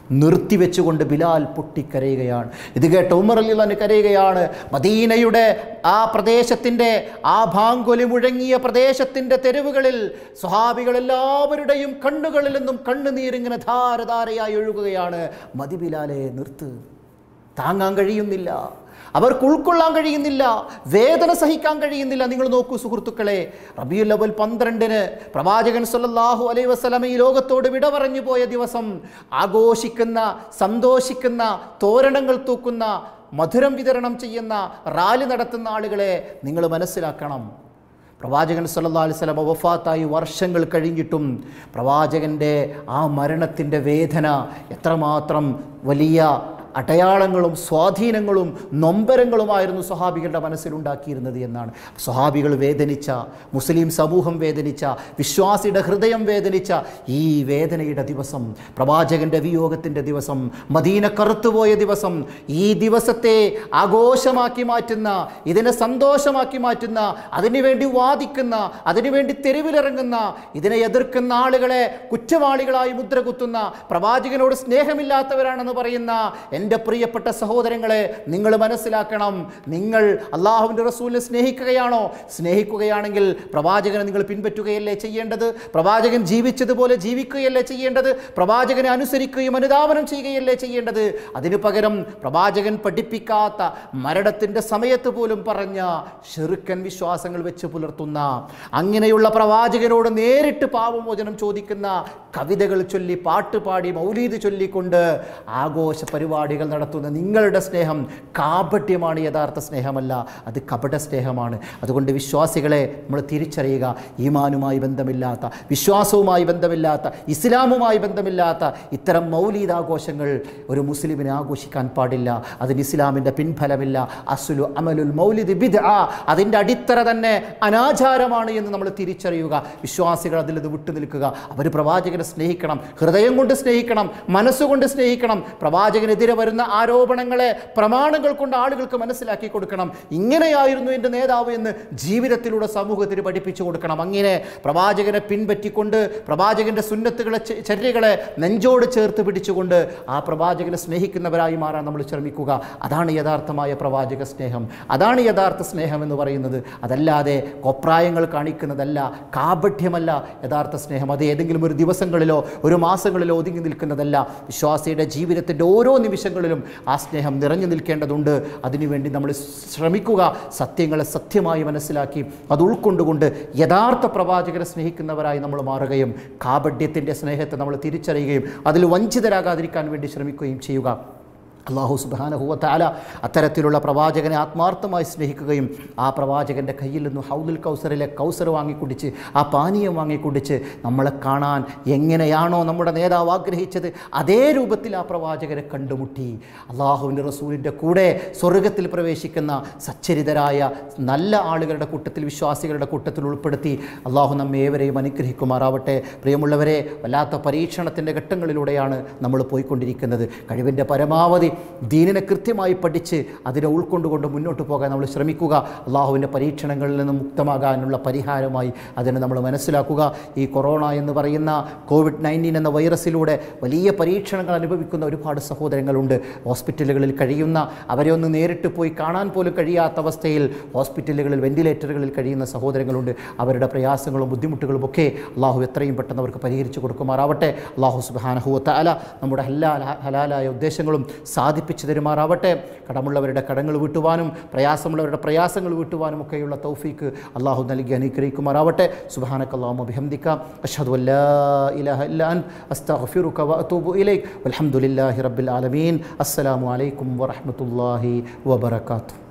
Speaker 1: നിർത്തിവെച്ചുകൊണ്ട് ബിലാൽ പൊട്ടിക്കരയുകയാണ് ഇത് കേട്ട് ഉമർ അലി തന്നെ കരയുകയാണ് മദീനയുടെ ആ പ്രദേശത്തിൻ്റെ ആ ഭാങ്കൊലി മുഴങ്ങിയ പ്രദേശത്തിൻ്റെ തെരുവുകളിൽ സ്വഹാബികൾ എല്ലാവരുടെയും കണ്ണുകളിൽ നിന്നും കണ്ണുനീരിങ്ങനെ ധാരധാരയായി ഒഴുകുകയാണ് മതി ബിലാലെ നിർത്ത് താങ്ങാൻ കഴിയുന്നില്ല അവർക്ക് ഉൾക്കൊള്ളാൻ കഴിയുന്നില്ല വേദന സഹിക്കാൻ കഴിയുന്നില്ല നിങ്ങൾ നോക്കൂ സുഹൃത്തുക്കളെ റബിയുൽ അവൽ പന്ത്രണ്ടിന് പ്രവാചകൻ സല്ലല്ലാഹു അലൈഹി വസല്ലമ ഈ ലോകത്തോട് വിട പറഞ്ഞു പോയ ദിവസം ആഘോഷിക്കുന്ന സന്തോഷിക്കുന്ന തോരണങ്ങൾ തൂക്കുന്ന മധുരം വിതരണം ചെയ്യുന്ന റാലി നടത്തുന്ന ആളുകളെ നിങ്ങൾ മനസ്സിലാക്കണം പ്രവാചകൻ സല്ലല്ലാഹു അലൈഹി വസല്ലം വഫാത്തായി വർഷങ്ങൾ കഴിഞ്ഞിട്ടും പ്രവാചകൻ്റെ ആ മരണത്തിൻ്റെ വേദന എത്രമാത്രം വലിയ അടയാളങ്ങളും സ്വാധീനങ്ങളും നൊമ്പരങ്ങളുമായിരുന്നു സ്വഹാബികളുടെ മനസ്സിലുണ്ടാക്കിയിരുന്നത് എന്നാണ് സ്വഹാബികൾ വേദനിച്ച മുസ്ലിം സമൂഹം വേദനിച്ച വിശ്വാസിയുടെ ഹൃദയം വേദനിച്ച ഈ വേദനയുടെ ദിവസം പ്രവാചകൻ്റെ വിയോഗത്തിൻ്റെ ദിവസം മദീന കറുത്തുപോയ ദിവസം ഈ ദിവസത്തെ ആഘോഷമാക്കി മാറ്റുന്ന ഇതിനെ സന്തോഷമാക്കി മാറ്റുന്ന അതിനുവേണ്ടി വാദിക്കുന്ന അതിനുവേണ്ടി തെരുവിലിറങ്ങുന്ന ഇതിനെ എതിർക്കുന്ന ആളുകളെ കുറ്റവാളികളായി മുദ്ര കുത്തുന്ന പ്രവാചകനോട് സ്നേഹമില്ലാത്തവരാണെന്ന് പറയുന്ന എൻ്റെ പ്രിയപ്പെട്ട സഹോദരങ്ങളെ നിങ്ങൾ മനസ്സിലാക്കണം നിങ്ങൾ അള്ളാഹുവിൻ്റെ റസൂലിനെ സ്നേഹിക്കുകയാണോ സ്നേഹിക്കുകയാണെങ്കിൽ പ്രവാചകനെ നിങ്ങൾ പിൻപറ്റുകയല്ലേ ചെയ്യേണ്ടത് പ്രവാചകൻ ജീവിച്ചതുപോലെ ജീവിക്കുകയല്ലേ ചെയ്യേണ്ടത് പ്രവാചകനെ അനുസരിക്കുകയും അനുധാവനം ചെയ്യുകയല്ലേ ചെയ്യേണ്ടത് അതിനു പകരം പ്രവാചകൻ പഠിപ്പിക്കാത്ത മരണത്തിൻ്റെ സമയത്ത് പോലും പറഞ്ഞ ഷെറുക്കൻ വിശ്വാസങ്ങൾ വെച്ച് പുലർത്തുന്ന അങ്ങനെയുള്ള പ്രവാചകനോട് നേരിട്ട് പാപമോചനം ചോദിക്കുന്ന കവിതകൾ ചൊല്ലി പാട്ടുപാടി മൗലീദ് ചൊല്ലിക്കൊണ്ട് ആഘോഷ പരിപാടികൾ നടത്തുന്ന നിങ്ങളുടെ സ്നേഹം കാപട്യമാണ് യഥാർത്ഥ സ്നേഹമല്ല അത് കപട സ്നേഹമാണ് അതുകൊണ്ട് വിശ്വാസികളെ നമ്മൾ തിരിച്ചറിയുക ഈമാനുമായി ബന്ധമില്ലാത്ത വിശ്വാസവുമായി ബന്ധമില്ലാത്ത ഇസ്ലാമുമായി ബന്ധമില്ലാത്ത ഇത്തരം മൗലീദ് ആഘോഷങ്ങൾ ഒരു മുസ്ലിമിനെ ആഘോഷിക്കാൻ പാടില്ല അതിന് ഇസ്ലാമിൻ്റെ പിൻഫലമില്ല അസുലു അമലുൽ മൗലിദ് ബിദ് അതിൻ്റെ അടിത്തറ തന്നെ അനാചാരമാണ് എന്ന് നമ്മൾ തിരിച്ചറിയുക വിശ്വാസികൾ അതിൽ ഇത് വിട്ടു നിൽക്കുക അവർ പ്രവാചകനെ സ്നേഹിക്കണം ഹൃദയം കൊണ്ട് സ്നേഹിക്കണം മനസ്സുകൊണ്ട് സ്നേഹിക്കണം പ്രവാചകനെതിരെ വരുന്ന ആരോപണങ്ങളെ പ്രമാണങ്ങൾ കൊണ്ട് ആളുകൾക്ക് മനസ്സിലാക്കി കൊടുക്കണം ഇങ്ങനെയായിരുന്നു എൻ്റെ നേതാവ് എന്ന് ജീവിതത്തിലൂടെ സമൂഹത്തിന് പഠിപ്പിച്ചു കൊടുക്കണം അങ്ങനെ പ്രവാചകനെ പിൻപറ്റിക്കൊണ്ട് പ്രവാചകൻ്റെ സുന്നത്തുകളെ ചെ- ചര്യകളെ നെഞ്ചോട് ചേർത്ത് പിടിച്ചുകൊണ്ട് ആ പ്രവാചകനെ സ്നേഹിക്കുന്നവരായി മാറാൻ നമ്മൾ ശ്രമിക്കുക അതാണ് യഥാർത്ഥമായ പ്രവാചക സ്നേഹം അതാണ് യഥാർത്ഥ സ്നേഹം എന്ന് പറയുന്നത് അതല്ലാതെ കൊപ്രായങ്ങൾ കാണിക്കുന്നതല്ല കാപഠ്യമല്ല യഥാർത്ഥ സ്നേഹം അത് ഏതെങ്കിലും ഒരു ദിവസങ്ങളിലോ ഒരു മാസങ്ങളിലോ ഒതുങ്ങി നിൽക്കുന്നതല്ല വിശ്വാസിയുടെ ജീവിതത്തിൻ്റെ ഓരോ നിമിഷങ്ങളിലും ആ സ്നേഹം നിറഞ്ഞു നിൽക്കേണ്ടതുണ്ട് അതിനുവേണ്ടി നമ്മൾ ശ്രമിക്കുക സത്യങ്ങളെ സത്യമായി മനസ്സിലാക്കി അത് ഉൾക്കൊണ്ടുകൊണ്ട് യഥാർത്ഥ പ്രവാചകരെ സ്നേഹിക്കുന്നവരായി നമ്മൾ മാറുകയും കാപഡ്യത്തിൻ്റെ സ്നേഹത്തെ നമ്മൾ തിരിച്ചറിയുകയും അതിൽ വഞ്ചിതരാകാതിരിക്കാൻ വേണ്ടി ശ്രമിക്കുകയും ചെയ്യുക അള്ളാഹു സുബാനഹുവത്താല അത്തരത്തിലുള്ള പ്രവാചകനെ ആത്മാർത്ഥമായി സ്നേഹിക്കുകയും ആ പ്രവാചകൻ്റെ കയ്യിൽ നിന്നും ഹൗദുൽ കൗസറിലെ കൗസർ വാങ്ങിക്കുടിച്ച് ആ പാനീയം വാങ്ങിക്കുടിച്ച് നമ്മളെ കാണാൻ എങ്ങനെയാണോ നമ്മുടെ നേതാവ് ആഗ്രഹിച്ചത് അതേ രൂപത്തിൽ ആ പ്രവാചകരെ കണ്ടുമുട്ടി അള്ളാഹുവിൻ്റെ റസൂലിൻ്റെ കൂടെ സ്വർഗത്തിൽ പ്രവേശിക്കുന്ന സച്ചരിതരായ നല്ല ആളുകളുടെ കൂട്ടത്തിൽ വിശ്വാസികളുടെ കൂട്ടത്തിൽ ഉൾപ്പെടുത്തി അള്ളാഹു നമ്മെ ഏവരെയും അനുഗ്രഹിക്കുമാറാവട്ടെ പ്രിയമുള്ളവരെ വല്ലാത്ത പരീക്ഷണത്തിൻ്റെ ഘട്ടങ്ങളിലൂടെയാണ് നമ്മൾ പോയിക്കൊണ്ടിരിക്കുന്നത് കഴിവിൻ്റെ പരമാവധി ദീനിനെ കൃത്യമായി പഠിച്ച് അതിനെ ഉൾക്കൊണ്ടുകൊണ്ട് മുന്നോട്ട് പോകാൻ നമ്മൾ ശ്രമിക്കുക അള്ളാഹുവിൻ്റെ പരീക്ഷണങ്ങളിൽ നിന്ന് മുക്തമാകാനുള്ള പരിഹാരമായി അതിനെ നമ്മൾ മനസ്സിലാക്കുക ഈ കൊറോണ എന്ന് പറയുന്ന കോവിഡ് നയൻറ്റീൻ എന്ന വൈറസിലൂടെ വലിയ പരീക്ഷണങ്ങൾ അനുഭവിക്കുന്ന ഒരുപാട് സഹോദരങ്ങളുണ്ട് ഹോസ്പിറ്റലുകളിൽ കഴിയുന്ന അവരെ ഒന്ന് നേരിട്ട് പോയി കാണാൻ പോലും കഴിയാത്ത അവസ്ഥയിൽ ഹോസ്പിറ്റലുകളിൽ വെന്റിലേറ്ററുകളിൽ കഴിയുന്ന സഹോദരങ്ങളുണ്ട് അവരുടെ പ്രയാസങ്ങളും ബുദ്ധിമുട്ടുകളും ഒക്കെ അള്ളാഹു എത്രയും പെട്ടെന്ന് അവർക്ക് പരിഹരിച്ചു കൊടുക്കുമാറാവട്ടെ അള്ളാഹു സുബാനഹുവത്ത അല നമ്മുടെ ഹലാല ഹലാലായ ഉദ്ദേശങ്ങളും സാധിപ്പിച്ചു തരുമാറാവട്ടെ കടമുള്ളവരുടെ കടങ്ങൾ വീട്ടുവാനും പ്രയാസമുള്ളവരുടെ പ്രയാസങ്ങൾ വീട്ടുവാനും ഒക്കെയുള്ള തൗഫീക്ക് അള്ളാഹു നൽകി അനുഗ്രഹിക്കുമാറാവട്ടെ സുബാനക്കല്ലാമു അഭിഹംദിക്കാം അഷ്ഹദു അല്ലാ ഇലാഹ ഇല്ലാ അൻ അസ്തഗ്ഫിറുക വഅതൂബു ഇലൈക് വൽഹംദുലില്ലാഹി റബ്ബിൽ ആലമീൻ അസ്സലാമു അലൈക്കും വറഹ്മത്തുള്ളാഹി വബറകാതുഹു